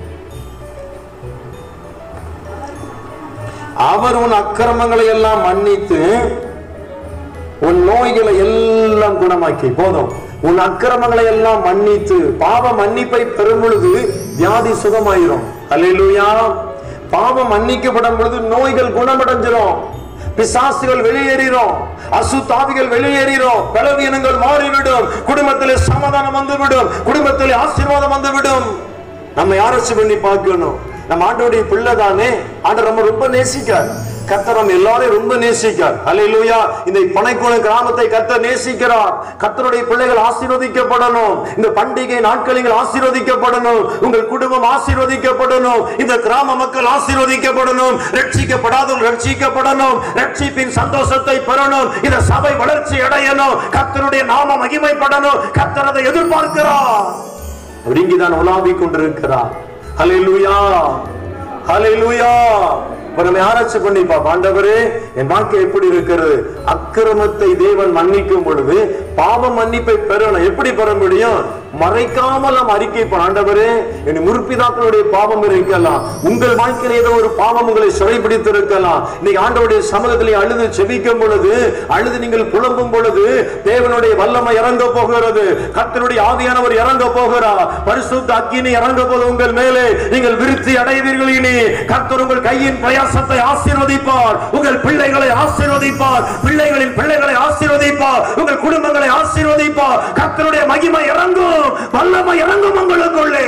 அவர் உன் அக்கிரமங்களை எல்லாம் மன்னித்து உன் நோய்களை எல்லாம் குணமாக்கி போதும் உன் அக்கிரமங்களை எல்லாம் மன்னித்து பாவ மன்னிப்பை பெறும் பொழுது வியாதி சுகமாயிரும் அல்லேலூயா பாவம் மன்னிக்கப்படும் பொழுது நோய்கள் குணமடைஞ்சிரும் பிசாசுகள் வெளியேறிரும் அசுத்தாவிகள் வெளியேறிரும் பலவீனங்கள் மாறிவிடும் குடும்பத்திலே சமாதானம் வந்துவிடும் குடும்பத்திலே ஆசீர்வாதம் வந்துவிடும் நம்ம யாராச்சு பண்ணி பார்க்கணும் நம்ம ஆண்டோடைய பிள்ளை தானே ஆண்டவர் நம்ம ரொம்ப நேசிக்கார் கர்த்தர் நம்ம எல்லாரையும் ரொம்ப நேசிக்கார் அல்லேலூயா இந்த பனைக்குள கிராமத்தை கர்த்தர் நேசிக்கிறார் கர்த்தருடைய பிள்ளைகள் ஆசீர்வதிக்கப்படணும் இந்த பண்டிகை நாட்களில் ஆசீர்வதிக்கப்படணும் உங்கள் குடும்பம் ஆசீர்வதிக்கப்படணும் இந்த கிராம மக்கள் ஆசீர்வதிக்கப்படணும் ரட்சிக்கப்படாதவர்கள் ரட்சிக்கப்படணும் ரட்சிப்பின் சந்தோஷத்தை பெறணும் இந்த சபை வளர்ச்சி அடையணும் கர்த்தருடைய நாம மகிமைப்படணும் கர்த்தர் அதை எதிர்பார்க்கிறார் அவர் இங்குதான் உலாவிக் கொண்டிருக்கிறார் ஹalleluya ஹalleluya இப்ப நம்ம யாராச்சு பண்ணி பாப்போம் ஆண்டவரே என் வாழ்க்கை எப்படி இருக்கிறது அக்கிரமத்தை தேவன் மன்னிக்கும் பொழுது பாவ மன்னிப்பை பெறணும் எப்படி பெற முடியும் மறைக்காமல் நாம் அறிக்கை பண்ண ஆண்டவரே என் முற்பிதாக்களுடைய பாவம் இருக்கலாம் உங்கள் வாழ்க்கையில் ஏதோ ஒரு பாவம் உங்களை சிறைப்பிடித்து இருக்கலாம் இன்னைக்கு ஆண்டவருடைய சமூகத்திலே அழுது செபிக்கும் பொழுது அழுது நீங்கள் புலம்பும் பொழுது தேவனுடைய வல்லமை இறங்க போகிறது கர்த்தருடைய ஆவியானவர் இறங்க போகிறார் பரிசுத்த அக்கினி இறங்க போது உங்கள் மேலே நீங்கள் விருத்தி அடைவீர்கள் இனி கர்த்தர் உங்கள் கையின் பிரயாசத்தை ஆசீர்வதிப்பார் உங்கள் பிள்ளைகளை ஆசீர்வதிப்பார் பிள்ளைகளின் பிள்ளைகளை ஆசீர்வதிப்பார் உங்கள் குடும்பங்களை ஆசீர்வதிப்பார் கர்த்தருடைய மகிமை இறங்கும் போதும் வல்லமை இறங்கும் உங்களுக்குள்ளே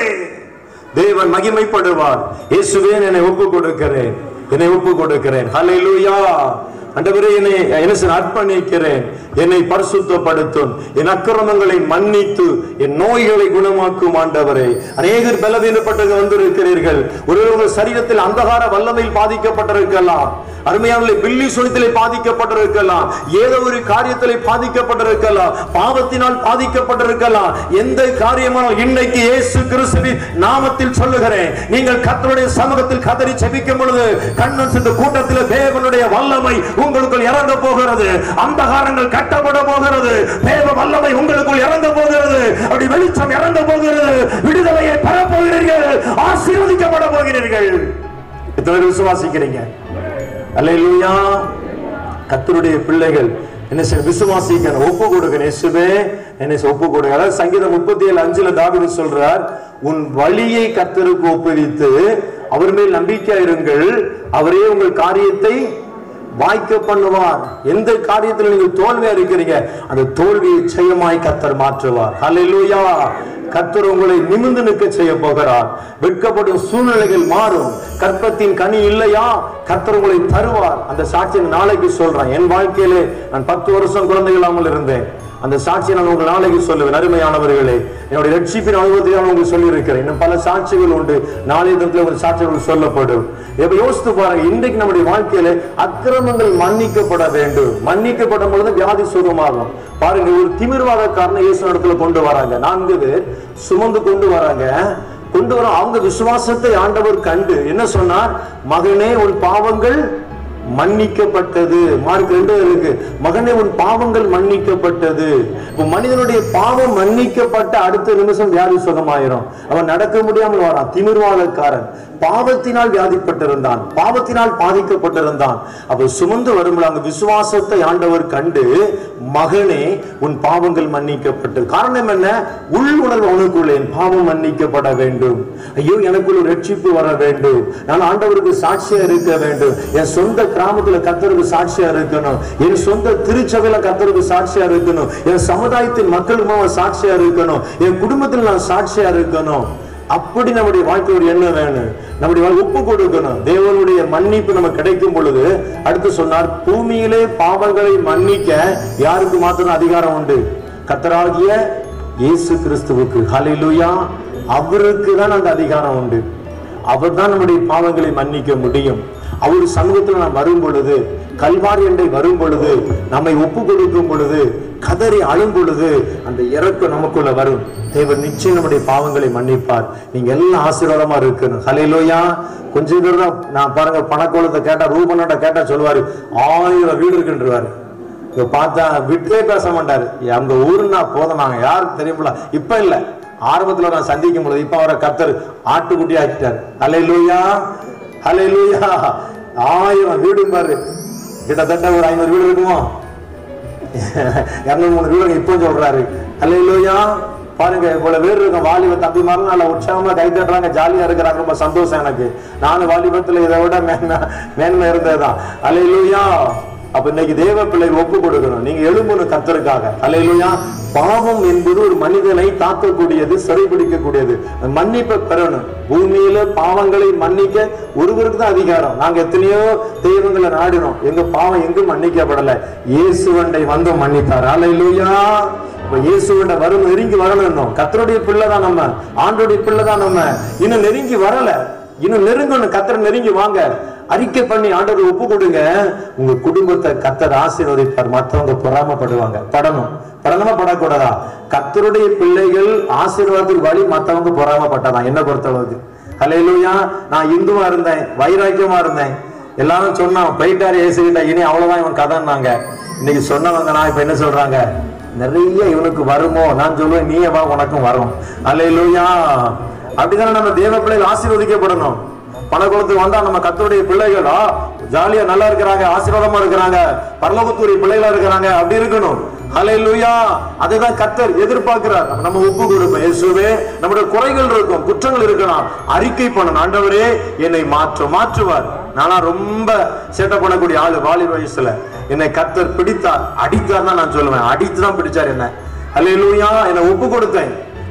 தேவன் மகிமைப்படுவார் இயேசுவே என்னை ஒப்பு கொடுக்கிறேன் என்னை ஒப்பு கொடுக்கிறேன் ஹalleluya ஆண்டவரே என்னை என்ன செய்ய அர்ப்பணிக்கிறேன் என்னை பரிசுத்தப்படுத்தும் என் அக்கிரமங்களை மன்னித்து என் நோய்களை குணமாக்கும் ஆண்டவரே அநேகர் பலவீனப்பட்டு வந்திருக்கிறீர்கள் ஒரு உங்கள் சரீரத்தில் அந்தகார வல்லமையில் பாதிக்கப்பட்டிருக்கலாம் அருமையான பில்லி சுனித்திலே பாதிக்கப்பட்டிருக்கலாம் ஏதோ ஒரு காரியத்திலே பாதிக்கப்பட்டிருக்கலாம் பாவத்தினால் பாதிக்கப்பட்டிருக்கலாம் எந்த காரியமானால் இன்னைக்கு இயேசு கிறிஸ்துவின் நாமத்தில் சொல்லுகிறேன் நீங்கள் கர்த்தருடைய சமூகத்தில் கதறி செபிக்கும் பொழுது கண்ணன் சென்ற கூட்டத்தில் தேவனுடைய வல்லமை உங்களுக்குள் இறங்க போகிறது அந்தகாரங்கள் கட்டப்பட போகிறது தேவ வல்லமை உங்களுக்குள் இறங்க போகிறது அப்படி வெளிச்சம் இறங்க போகிறது விடுதலையை பெற போகிறீர்கள் ஆசீர்வதிக்கப்பட போகிறீர்கள் எத்தனை பேர் விசுவாசிக்கிறீங்க அல்லேலூயா கர்த்தருடைய பிள்ளைகள் என்ன செய்ய விசுவாசிக்கணும் ஒப்பு கொடுக்கணும் இயேசுவே என்ன செய்ய ஒப்பு கொடுக்க அதாவது சங்கீதம் முப்பத்தி ஏழு அஞ்சுல தாவீது சொல்றார் உன் வழியை கர்த்தருக்கு ஒப்புவித்து அவர் மேல் நம்பிக்கை இருங்கள் அவரே உங்கள் காரியத்தை வாய்க்க பண்ணுவார் எந்த காரியத்தில் நீங்கள் தோல்வியா இருக்கிறீங்க அந்த தோல்வியை ஜெயமாய் கர்த்தர் மாற்றுவார் ஹalleluya கர்த்தர் உங்களை நிமிர்ந்து நிற்க செய்ய போகிறார் வெட்கப்படும் சூழ்நிலைகள் மாறும் கற்பத்தின் கனி இல்லையா கர்த்தர் உங்களை தருவார் அந்த சாட்சியை நாளைக்கு சொல்றேன் என் வாழ்க்கையிலே நான் பத்து வருஷம் குழந்தை இல்லாமல் இருந்தேன் அந்த சாட்சியை நான் உங்கள் நாளைக்கு சொல்லுவேன் அருமையானவர்களே என்னுடைய ரட்சிப்பின் அனுபவத்தை நான் உங்களுக்கு சொல்லியிருக்கிறேன் இன்னும் பல சாட்சிகள் உண்டு நாளைய தினத்தில் ஒரு சாட்சிகள் சொல்லப்படும் இப்ப யோசித்து பாருங்க இன்றைக்கு நம்முடைய வாழ்க்கையில அக்கிரமங்கள் மன்னிக்கப்பட வேண்டும் மன்னிக்கப்படும் பொழுது வியாதி சுகமாகும் பாருங்க ஒரு திமிர்வாதக்காரனை இயேசு இடத்துல கொண்டு வராங்க நான்கு பேர் சுமந்து கொண்டு வராங்க கொண்டு வர அவங்க விசுவாசத்தை ஆண்டவர் கண்டு என்ன சொன்னார் மகனே உன் பாவங்கள் மன்னிக்கப்பட்டது மார்க் ரெண்டு இருக்கு மகனே உன் பாவங்கள் மன்னிக்கப்பட்டது இப்ப மனிதனுடைய பாவம் மன்னிக்கப்பட்ட அடுத்த நிமிஷம் வியாதி சுகமாயிரும் அவன் நடக்க முடியாமல் வரான் திமிர்வாதக்காரன் பாவத்தினால் வியாதிப்பட்டிருந்தான் பாவத்தினால் பாதிக்கப்பட்டிருந்தான் அப்ப சுமந்து வரும்போது அங்க விசுவாசத்தை ஆண்டவர் கண்டு மகனே உன் பாவங்கள் மன்னிக்கப்பட்டது காரணம் என்ன உள் உணர்வு அவனுக்குள்ளே என் பாவம் மன்னிக்கப்பட வேண்டும் ஐயோ எனக்குள்ள ஒரு ரட்சிப்பு வர வேண்டும் நான் ஆண்டவருக்கு சாட்சியா இருக்க வேண்டும் என் சொந்த கிராமத்துல கத்தருக்கு சாட்சியா இருக்கணும் என் சொந்த திருச்சபையில கத்தருக்கு சாட்சியா இருக்கணும் என் சமுதாயத்தின் மக்களுக்கு அவன் சாட்சியா இருக்கணும் என் குடும்பத்தில் நான் சாட்சியா இருக்கணும் அப்படி நம்முடைய வாழ்க்கை ஒரு எண்ணம் வேணும் நம்முடைய வாழ்க்கை ஒப்பு கொடுக்கணும் தேவனுடைய மன்னிப்பு நமக்கு கிடைக்கும் பொழுது அடுத்து சொன்னார் பூமியிலே பாவங்களை மன்னிக்க யாருக்கு மாத்திரம் அதிகாரம் உண்டு கத்தராகிய இயேசு கிறிஸ்துவுக்கு ஹalleluya அவருக்கு தான் அந்த அதிகாரம் உண்டு அவர் தான் நம்முடைய பாவங்களை மன்னிக்க முடியும் அவர் சமூகத்தில் நாம் வரும் பொழுது கல்வாரி அண்டை வரும் பொழுது நம்மை ஒப்பு கொடுக்கும் பொழுது கதறி அழும் பொழுது அந்த இறக்கம் நமக்குள்ள வரும் தேவன் நிச்சயம் நம்முடைய பாவங்களை மன்னிப்பார் நீங்க எல்லாம் ஆசீர்வாதமா இருக்கணும் ஹalleluya கொஞ்சம் பேர் தான் நான் பாருங்க பணக்கோலத்தை கேட்டா ரூபனோட கேட்டா சொல்லுவாரு ஆயிரம் வீடு இருக்குன்றவாரு இப்ப பார்த்தா விட்டே பேச மாட்டாரு அங்க ஊருன்னா போதும் நாங்க யாருக்கு தெரியுமில்ல இப்ப இல்ல ஆரம்பத்துல நான் சந்திக்கும் பொழுது இப்ப அவரை கத்தர் ஆட்டுக்குட்டி ஆக்கிட்டார் ஹalleluya ஹalleluya ஆயிரம் வீடு பாரு கிட்டத்தட்ட ஒரு ஐநூறு வீடு இருக்குமோ இருநூறு மூணு வீடு இப்போ சொல்றாரு ஹalleluya பாருங்க இவ்வளவு பேர் இருக்கும் வாலிப தம்பி மாதிரி நல்ல உற்சாகமா கை தட்டுறாங்க ஜாலியா இருக்கிறாங்க ரொம்ப சந்தோஷம் எனக்கு நானும் வாலிபத்துல இதை விட மேன்மை மேன்மை இருந்ததுதான் ஹalleluya அப்ப இன்னைக்கு தேவ பிள்ளைகள் ஒப்பு கொடுக்கணும் நீங்க எழும்பணும் கத்தருக்காக ஹalleluya பாவம் என்பது ஒரு மனிதனை தாக்கக்கூடியது சிறைபிடிக்கக்கூடியது மன்னிப்பை பெறணும் பூமியில பாவங்களை மன்னிக்க ஒருவருக்கு தான் அதிகாரம் நாங்க எத்தனையோ தெய்வங்களை நாடினோம் எங்க பாவம் எங்கும் மன்னிக்கப்படல இயேசுவண்டை வந்து மன்னித்தார் ஹalleluya இப்ப இயேசுவண்ட வரும் நெருங்கி வரணும் இன்னும் கத்தருடைய பிள்ளை தான் நம்ம ஆண்டோடைய பிள்ளை தான் நம்ம இன்னும் நெருங்கி வரல இன்னும் நெருங்கணும் கத்தர் நெருங்கி வாங்க அறிக்கை பண்ணி ஆண்டவர் ஒப்பு கொடுங்க உங்க குடும்பத்தை கத்தர் ஆசீர்வதிப்பார் மற்றவங்க பொறாமப்படுவாங்க படணும் படணுமா படக்கூடாதா கத்தருடைய பிள்ளைகள் ஆசீர்வாதத்துக்கு வழி மத்தவங்க பொறாமப்பட்டதான் என்ன பொறுத்தளவுக்கு ஹalleluya நான் இந்துவா இருந்தேன் வைராக்கியமா இருந்தேன் எல்லாரும் சொன்னான் போயிட்டாரு ஏசுகிட்ட இனி அவ்வளவுதான் இவன் கதைன்னாங்க இன்னைக்கு சொன்னவங்க நான் இப்ப என்ன சொல்றாங்க நிறைய இவனுக்கு வருமோ நான் சொல்லுவேன் நீயே வா உனக்கும் வரும் அல்லையிலூயா அப்படிதானே நம்ம தேவ பிள்ளைகள் ஆசீர்வதிக்கப்படணும் பணக்குளத்துக்கு வந்தா நம்ம கத்தருடைய பிள்ளைகளா ஜாலியா நல்லா இருக்கிறாங்க ஆசீர்வாதமா இருக்கிறாங்க பரலோகத்துடைய பிள்ளைகளா இருக்கிறாங்க அப்படி இருக்கணும் ஹalleluya அதுதான் கத்தர் எதிர்பார்க்கிறார் நம்ம ஒப்பு கொடுப்போம் இயேசுவே நம்முடைய குறைகள் இருக்கும் குற்றங்கள் இருக்கலாம் அறிக்கை பண்ணணும் ஆண்டவரே என்னை மாற்றும் மாற்றுவார் நானா ரொம்ப சேட்டை பண்ணக்கூடிய ஆளு வாலிப வயசுல என்னை கத்தர் பிடித்தார் அடித்தார் தான் நான் சொல்லுவேன் அடித்து தான் பிடிச்சார் என்ன ஹalleluya என்னை ஒப்பு கொடுத்தேன்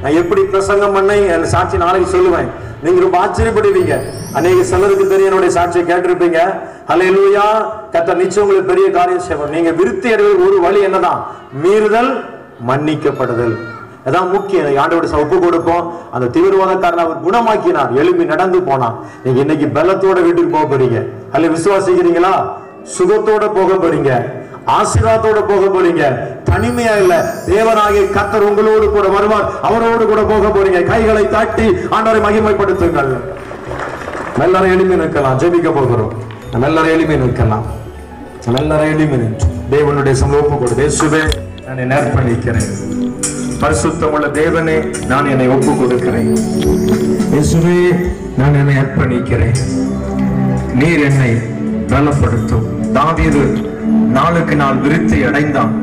நான் எப்படி பிரசங்கம் பண்ணேன் என் சாட்சி நாளைக்கு சொல்லுவேன் நீங்க ரொம்ப ஆச்சரியப்படுவீங்க அநேக சிலருக்கு தெரியும் என்னுடைய சாட்சியை கேட்டிருப்பீங்க ஹalleluya கத்த நிச்சயம் உங்களுக்கு பெரிய காரியம் செய்வார் நீங்க விருத்தி அடைவது ஒரு வழி என்னதான் மீறுதல் மன்னிக்கப்படுதல் அதான் முக்கியம் ஆண்டோட ஒப்பு கொடுப்போம் அந்த தீவிரவாதக்காரன் அவர் குணமாக்கினார் எழுப்பி நடந்து போனான் நீங்க இன்னைக்கு பலத்தோட வீட்டுக்கு போக போறீங்க அல்ல விசுவாசிக்கிறீங்களா சுகத்தோட போக போறீங்க ஆசீர்வாதத்தோட போக போறீங்க தனிமையா இல்ல தேவனாகிய கத்தர் உங்களோடு கூட வருவார் அவரோடு கூட போக போறீங்க கைகளை தாட்டி ஆண்டவரை மகிமைப்படுத்துங்கள் நம்ம எல்லாரும் எளிமை நிற்கலாம் ஜெபிக்க போகிறோம் நம்ம எல்லாரும் எளிமை நிற்கலாம் நம்ம எல்லாரும் எளிமை நின்று தேவனுடைய சமூக கொடு தேசுவே நான் என்னை அர்ப்பணிக்கிறேன் பரிசுத்தமுள்ள தேவனே நான் என்னை ஒப்பு கொடுக்கிறேன் இயேசுவே நான் என்னை அர்ப்பணிக்கிறேன் நீர் என்னை பலப்படுத்தும் தாவீது நாளுக்கு நாள் விருத்தி அடைந்தான்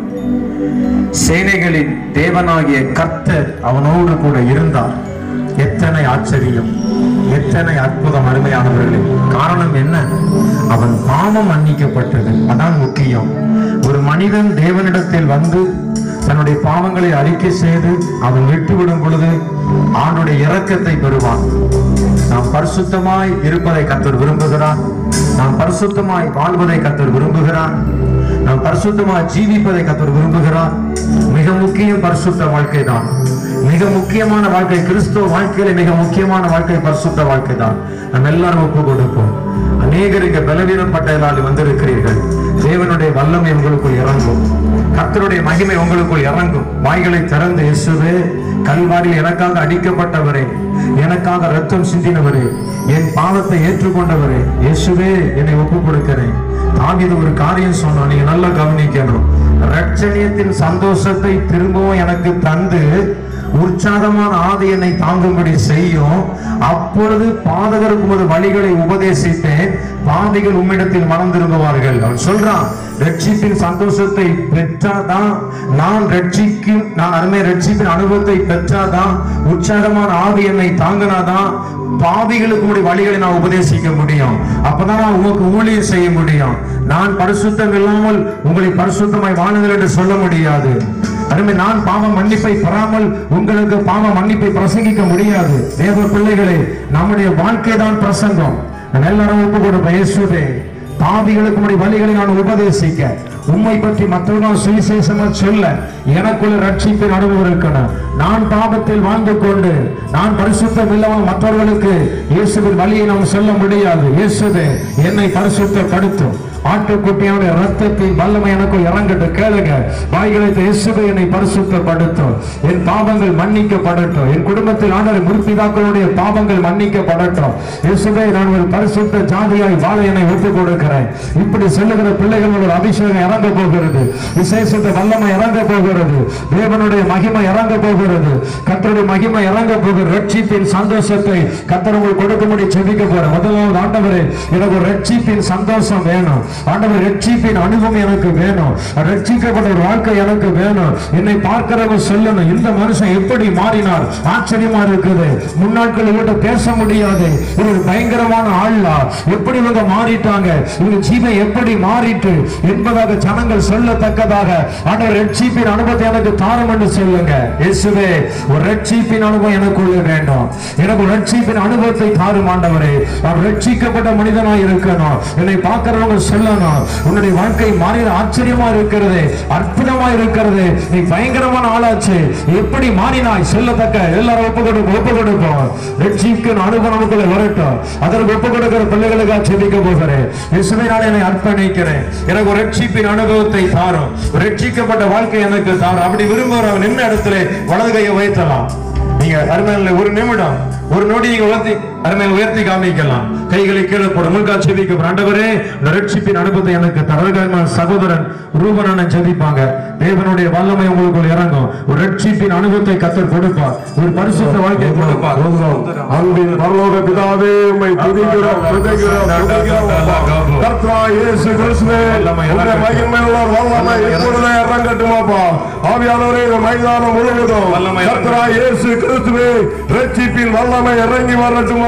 சேனைகளின் தேவனாகிய கர்த்தர் அவனோடு கூட இருந்தார் எத்தனை ஆச்சரியம் எத்தனை அற்புதம் அருமையானவர்களே காரணம் என்ன அவன் பாவம் மன்னிக்கப்பட்டது அதான் முக்கியம் ஒரு மனிதன் தேவனிடத்தில் வந்து தன்னுடைய பாவங்களை அறிக்கை செய்து அவன் விட்டுவிடும் பொழுது ஆண்டுடைய இரக்கத்தை பெறுவான் நாம் பரிசுத்தமாய் இருப்பதை கத்தர் விரும்புகிறான் நாம் பரிசுத்தமாய் வாழ்வதை கத்தர் விரும்புகிறான் நாம் பரிசுத்தமாய் ஜீவிப்பதை கத்தர் விரும்புகிறார் மிக முக்கியம் பரிசுத்த வாழ்க்கை தான் மிக முக்கியமான வாழ்க்கை கிறிஸ்துவ வாழ்க்கையில மிக முக்கியமான வாழ்க்கை பரிசுத்த வாழ்க்கை தான் நம்ம எல்லாரும் ஒப்பு கொடுப்போம் அநேகருக்கு பலவீனப்பட்டதால் வந்திருக்கிறீர்கள் தேவனுடைய வல்லமை உங்களுக்குள் இறங்கும் கர்த்தருடைய மகிமை உங்களுக்குள் இறங்கும் வாய்களை திறந்து இயேசுவே கல்வாரியில் எனக்காக அடிக்கப்பட்டவரே எனக்காக ரத்தம் சிந்தினவரே என் பாவத்தை ஏற்றுக்கொண்டவரே இயேசுவே என்னை ஒப்பு கொடுக்கிறேன் தாவீது ஒரு காரியம் சொன்னான் நீங்க நல்லா கவனிக்கணும் ரட்சணியத்தின் சந்தோஷத்தை திரும்பவும் எனக்கு தந்து உற்சாகமான ஆதி என்னை தாங்கும்படி செய்யும் அப்பொழுது பாதகருக்கு உமது வழிகளை உபதேசித்தேன் பாதிகள் உம்மிடத்தில் மனம் திரும்புவார்கள் அவன் சொல்றான் ரட்சிப்பின் சந்தோஷத்தை பெற்றாதான் நான் ரட்சிக்கும் நான் அருமை ரட்சிப்பின் அனுபவத்தை பெற்றாதான் உற்சாகமான ஆவி என்னை தாங்கினாதான் பாவிகளுக்கு உடைய வழிகளை நான் உபதேசிக்க முடியும் அப்பதான் நான் உமக்கு ஊழியம் செய்ய முடியும் நான் பரிசுத்தம் இல்லாமல் உங்களை பரிசுத்தமாய் வாழுங்கள் என்று சொல்ல முடியாது அருமை நான் பாவ மன்னிப்பை பெறாமல் உங்களுக்கு பாவ மன்னிப்பை பிரசங்கிக்க முடியாது தேவ பிள்ளைகளே நம்முடைய வாழ்க்கை தான் பிரசங்கம் நான் எல்லாரும் ஒப்பு கொடுப்பேன் இயேசுவே பாவிகளுக்கு உடைய வழிகளை நான் உபதேசிக்க உண்மை பற்றி மற்றவர்கள் சுவிசேஷமா சொல்ல எனக்குள்ள ரட்சிப்பின் அனுபவம் இருக்கணும் நான் பாவத்தில் வாழ்ந்து கொண்டு நான் பரிசுத்தம் இல்லாமல் மற்றவர்களுக்கு இயேசுவின் வழியை நாம் சொல்ல முடியாது இயேசுவே என்னை பரிசுத்தப்படுத்தும் ஆட்டுக்குட்டியானுடைய ரத்தத்தின் வல்லமை எனக்கு இறங்கட்டு கேளுங்க வாய்களை இயேசுவை என்னை பரிசுத்தப்படுத்தும் என் பாவங்கள் மன்னிக்கப்படட்டும் என் குடும்பத்தில் ஆண்டவர் முற்பிதாக்களுடைய பாவங்கள் மன்னிக்கப்படட்டும் இயேசுவே நான் ஒரு பரிசுத்த ஜாதியாய் வாழ என்னை ஒப்புக் கொடுக்கிறேன் இப்படி சொல்லுகிற பிள்ளைகள் ஒரு அபிஷேகம் இறங்க போகிறது விசேஷத்தை வல்லமை இறங்க போகிறது தேவனுடைய மகிமை இறங்க போகிறது கத்தருடைய மகிமை இறங்க போகிறது ரட்சிப்பின் சந்தோஷத்தை கத்தர் உங்களுக்கு கொடுக்கும்படி செபிக்க போறேன் முதலாவது ஆண்டவரே எனக்கு ஒரு ரட்சிப்பின் சந்தோஷம் வேணும் ஆண்டவர் ரட்சிப்பின் அனுபவம் எனக்கு வேணும் ரட்சிக்கப்பட்ட ஒரு வாழ்க்கை எனக்கு வேணும் என்னை பார்க்கிறவங்க சொல்லணும் இந்த மனுஷன் எப்படி மாறினார் ஆச்சரியமா இருக்குது முன்னாட்கள் இவர்கிட்ட பேச முடியாது இது ஒரு பயங்கரமான ஆள்லா எப்படி இவங்க மாறிட்டாங்க இவங்க ஜீவன் எப்படி மாறிட்டு என்பதாக ஜனங்கள் சொல்லத்தக்கதாக ஆண்டவர் ரட்சிப்பின் அனுபவத்தை எனக்கு தாரம் என்று சொல்லுங்க இயேசுவே ஒரு ரட்சிப்பின் அனுபவம் எனக்குள்ள வேண்டும் எனக்கு ஒரு ரட்சிப்பின் அனுபவத்தை தாரும் ஆண்டவரே நான் ரட்சிக்கப்பட்ட மனிதனாய் இருக்கணும் என்னை பார்க்கிறவங்க சொல்லணும் உன்னுடைய வாழ்க்கை மாறி ஆச்சரியமா இருக்கிறது அற்புதமா இருக்கிறது நீ பயங்கரமான ஆளாச்சு எப்படி மாறினாய் சொல்லத்தக்க எல்லாரும் ஒப்பு கொடுப்போம் ஒப்பு கொடுப்போம் ரட்சிப்பின் அனுபவம் நமக்குள்ள வரட்டும் அதற்கு ஒப்பு கொடுக்கிற பிள்ளைகளுக்காக செபிக்க போகிறேன் இயேசுவே நான் என்னை அர்ப்பணிக்கிறேன் எனக்கு ஒரு ரட்சிப்பின் அனுபவத்தை தாரும் ஒரு ரட்சிக்கப்பட்ட வாழ்க்கை எனக்கு தாரும் அப்படி விரும்புகிறவன் நின்ன இடத்துல வலது கையை உயர்த்தலாம் நீங்க அருமையில ஒரு நிமிடம் ஒரு நொடி நீங்க உயர்த்தி அருமையில உயர்த்தி காமிக்கலாம் கைகளை கீழே போட முழுக்கா செபிக்க ஆண்டவரே இந்த ரட்சிப்பின் அனுபவத்தை எனக்கு தரகான சகோதரன் ரூபனான ஜெபிப்பாங்க தேவனுடைய வல்லமை உங்களுக்குள் இறங்கும் ஒரு ரட்சிப்பின் அனுபவத்தை கத்தர் கொடுப்பார் ஒரு பரிசுத்த வாழ்க்கை கொடுப்பார் அன்பின் பரலோக பிதாவே உம்மை துதிக்கிறோம் துதிக்கிறோம் துதிக்கிறோம் அப்பா. கர்த்தராய் இயேசு கிறிஸ்துவே உம்முடைய மகிமையுள்ள வல்லமை இப்பொழுதே இறங்கட்டுமாப்பா ஆவியானவரே இந்த மைதானம் முழுவதும் கர்த்தராய் இயேசு கிறிஸ்துவே ரட்சிப்பின் வல்லமை இறங்கி வரட்டும்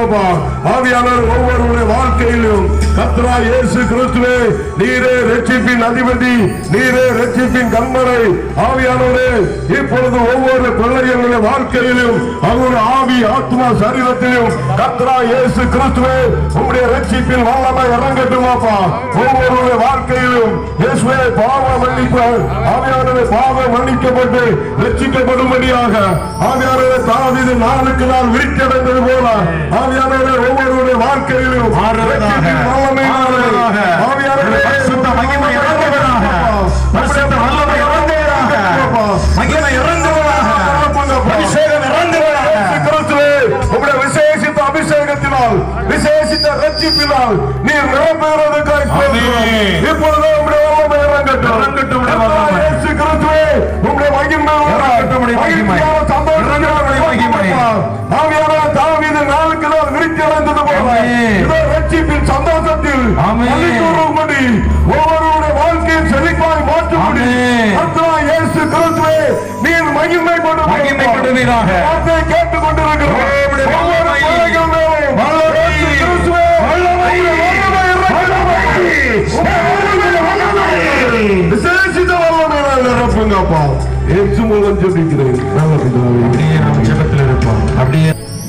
இறங்கட்டுமாப்பா ஆவியானவர் ஒவ்வொருவருடைய வாழ்க்கையிலும் கத்ரா இயேசு கிறிஸ்துவே நீரே ரட்சிப்பின் அதிபதி நீரே ரட்சிப்பின் கண்மலை ஆவியானவரே இப்பொழுது ஒவ்வொரு பிள்ளைகளுடைய வாழ்க்கையிலும் அவருடைய ஆவி ஆத்மா சரீரத்திலும் கத்ரா இயேசு கிறிஸ்துவே உம்முடைய ரட்சிப்பின் வல்லமை இறங்கட்டுமாப்பா ஒவ்வொருவருடைய வாழ்க்கையிலும் இயேசுவே பாவ மன்னிப்பு ஆவியானவரே பாவம் மன்னிக்கப்பட்டு ரட்சிக்கப்படும்படியாக ஆவியானவரே தாவீது நாளுக்கு நாள் விரிக்கடைந்தது போல ஆவியானவரே ஒவ்வொருவருடைய வாழ்க்கையிலும் ரட்சிப்பின் வல்லமையினாலே ஆவியானவரே பரிசுத்த மகிமை இறங்குவதாக. பரிசுத்த வல்லமை இறங்குவதாக. மகிமை இறங்குவதாக. அபிஷேகம் இறங்குவதாக. இயேசு கிறிஸ்துவே, உம்முடைய விசேஷித்த அபிஷேகத்தினால் விசேஷித்த ரட்சிப்பினால் நீர் நிரம்புகிறதுக்காய் ஸ்தோத்திரம். ஆமென். இப்பொழுது உம்முடைய வல்லமை இறங்கட்டும். இறங்கட்டும் உம்முடைய வல்லமை. இயேசு கிறிஸ்துவே, உம்முடைய மகிமை இறங்கட்டும் உம்முடைய மகிமை. மகிழ்ச்சியான சந்தோஷத்தினால் இறங்கட்டும் உம்முடைய மகிமை. ஆவியான தாவீது நாளுக்கு நாள் விருத்தி போல ஆமென். இதோ ரட்சிப்பின் சந்தோஷத்தில் ஆமென். மன்னிக்கூறும்படி ஒவ்வொருவருடைய வாழ்க்கையை செழிப்பாய் மாற்றும்படி ஆமென். கர்த்தராகிய இயேசு கிறிஸ்துவே நீர் மகிமைப்படும் மகிமைப்படுவீராக. வார்த்தையை கேட்டுக் கொண்டிருக்கிறோம். உம்முடைய ஒவ்வொரு வல்லமை. பிள்ளைகள் மேலும் வல்லமை. இயேசு கிறிஸ்துவே, வல்லமை. உம்முடைய வல்லமை இறங்கட்டும். உம்முடைய வல்லமை. விசேஷித்த வல்லமையினால் நிரப்புங்கப்பா. இயேசு மூலம் ஜெபிக்கிறேன் நல்ல பிதாவே. அப்படியே நம்ம ஜெபத்தில் இருப்போம் அப்படியே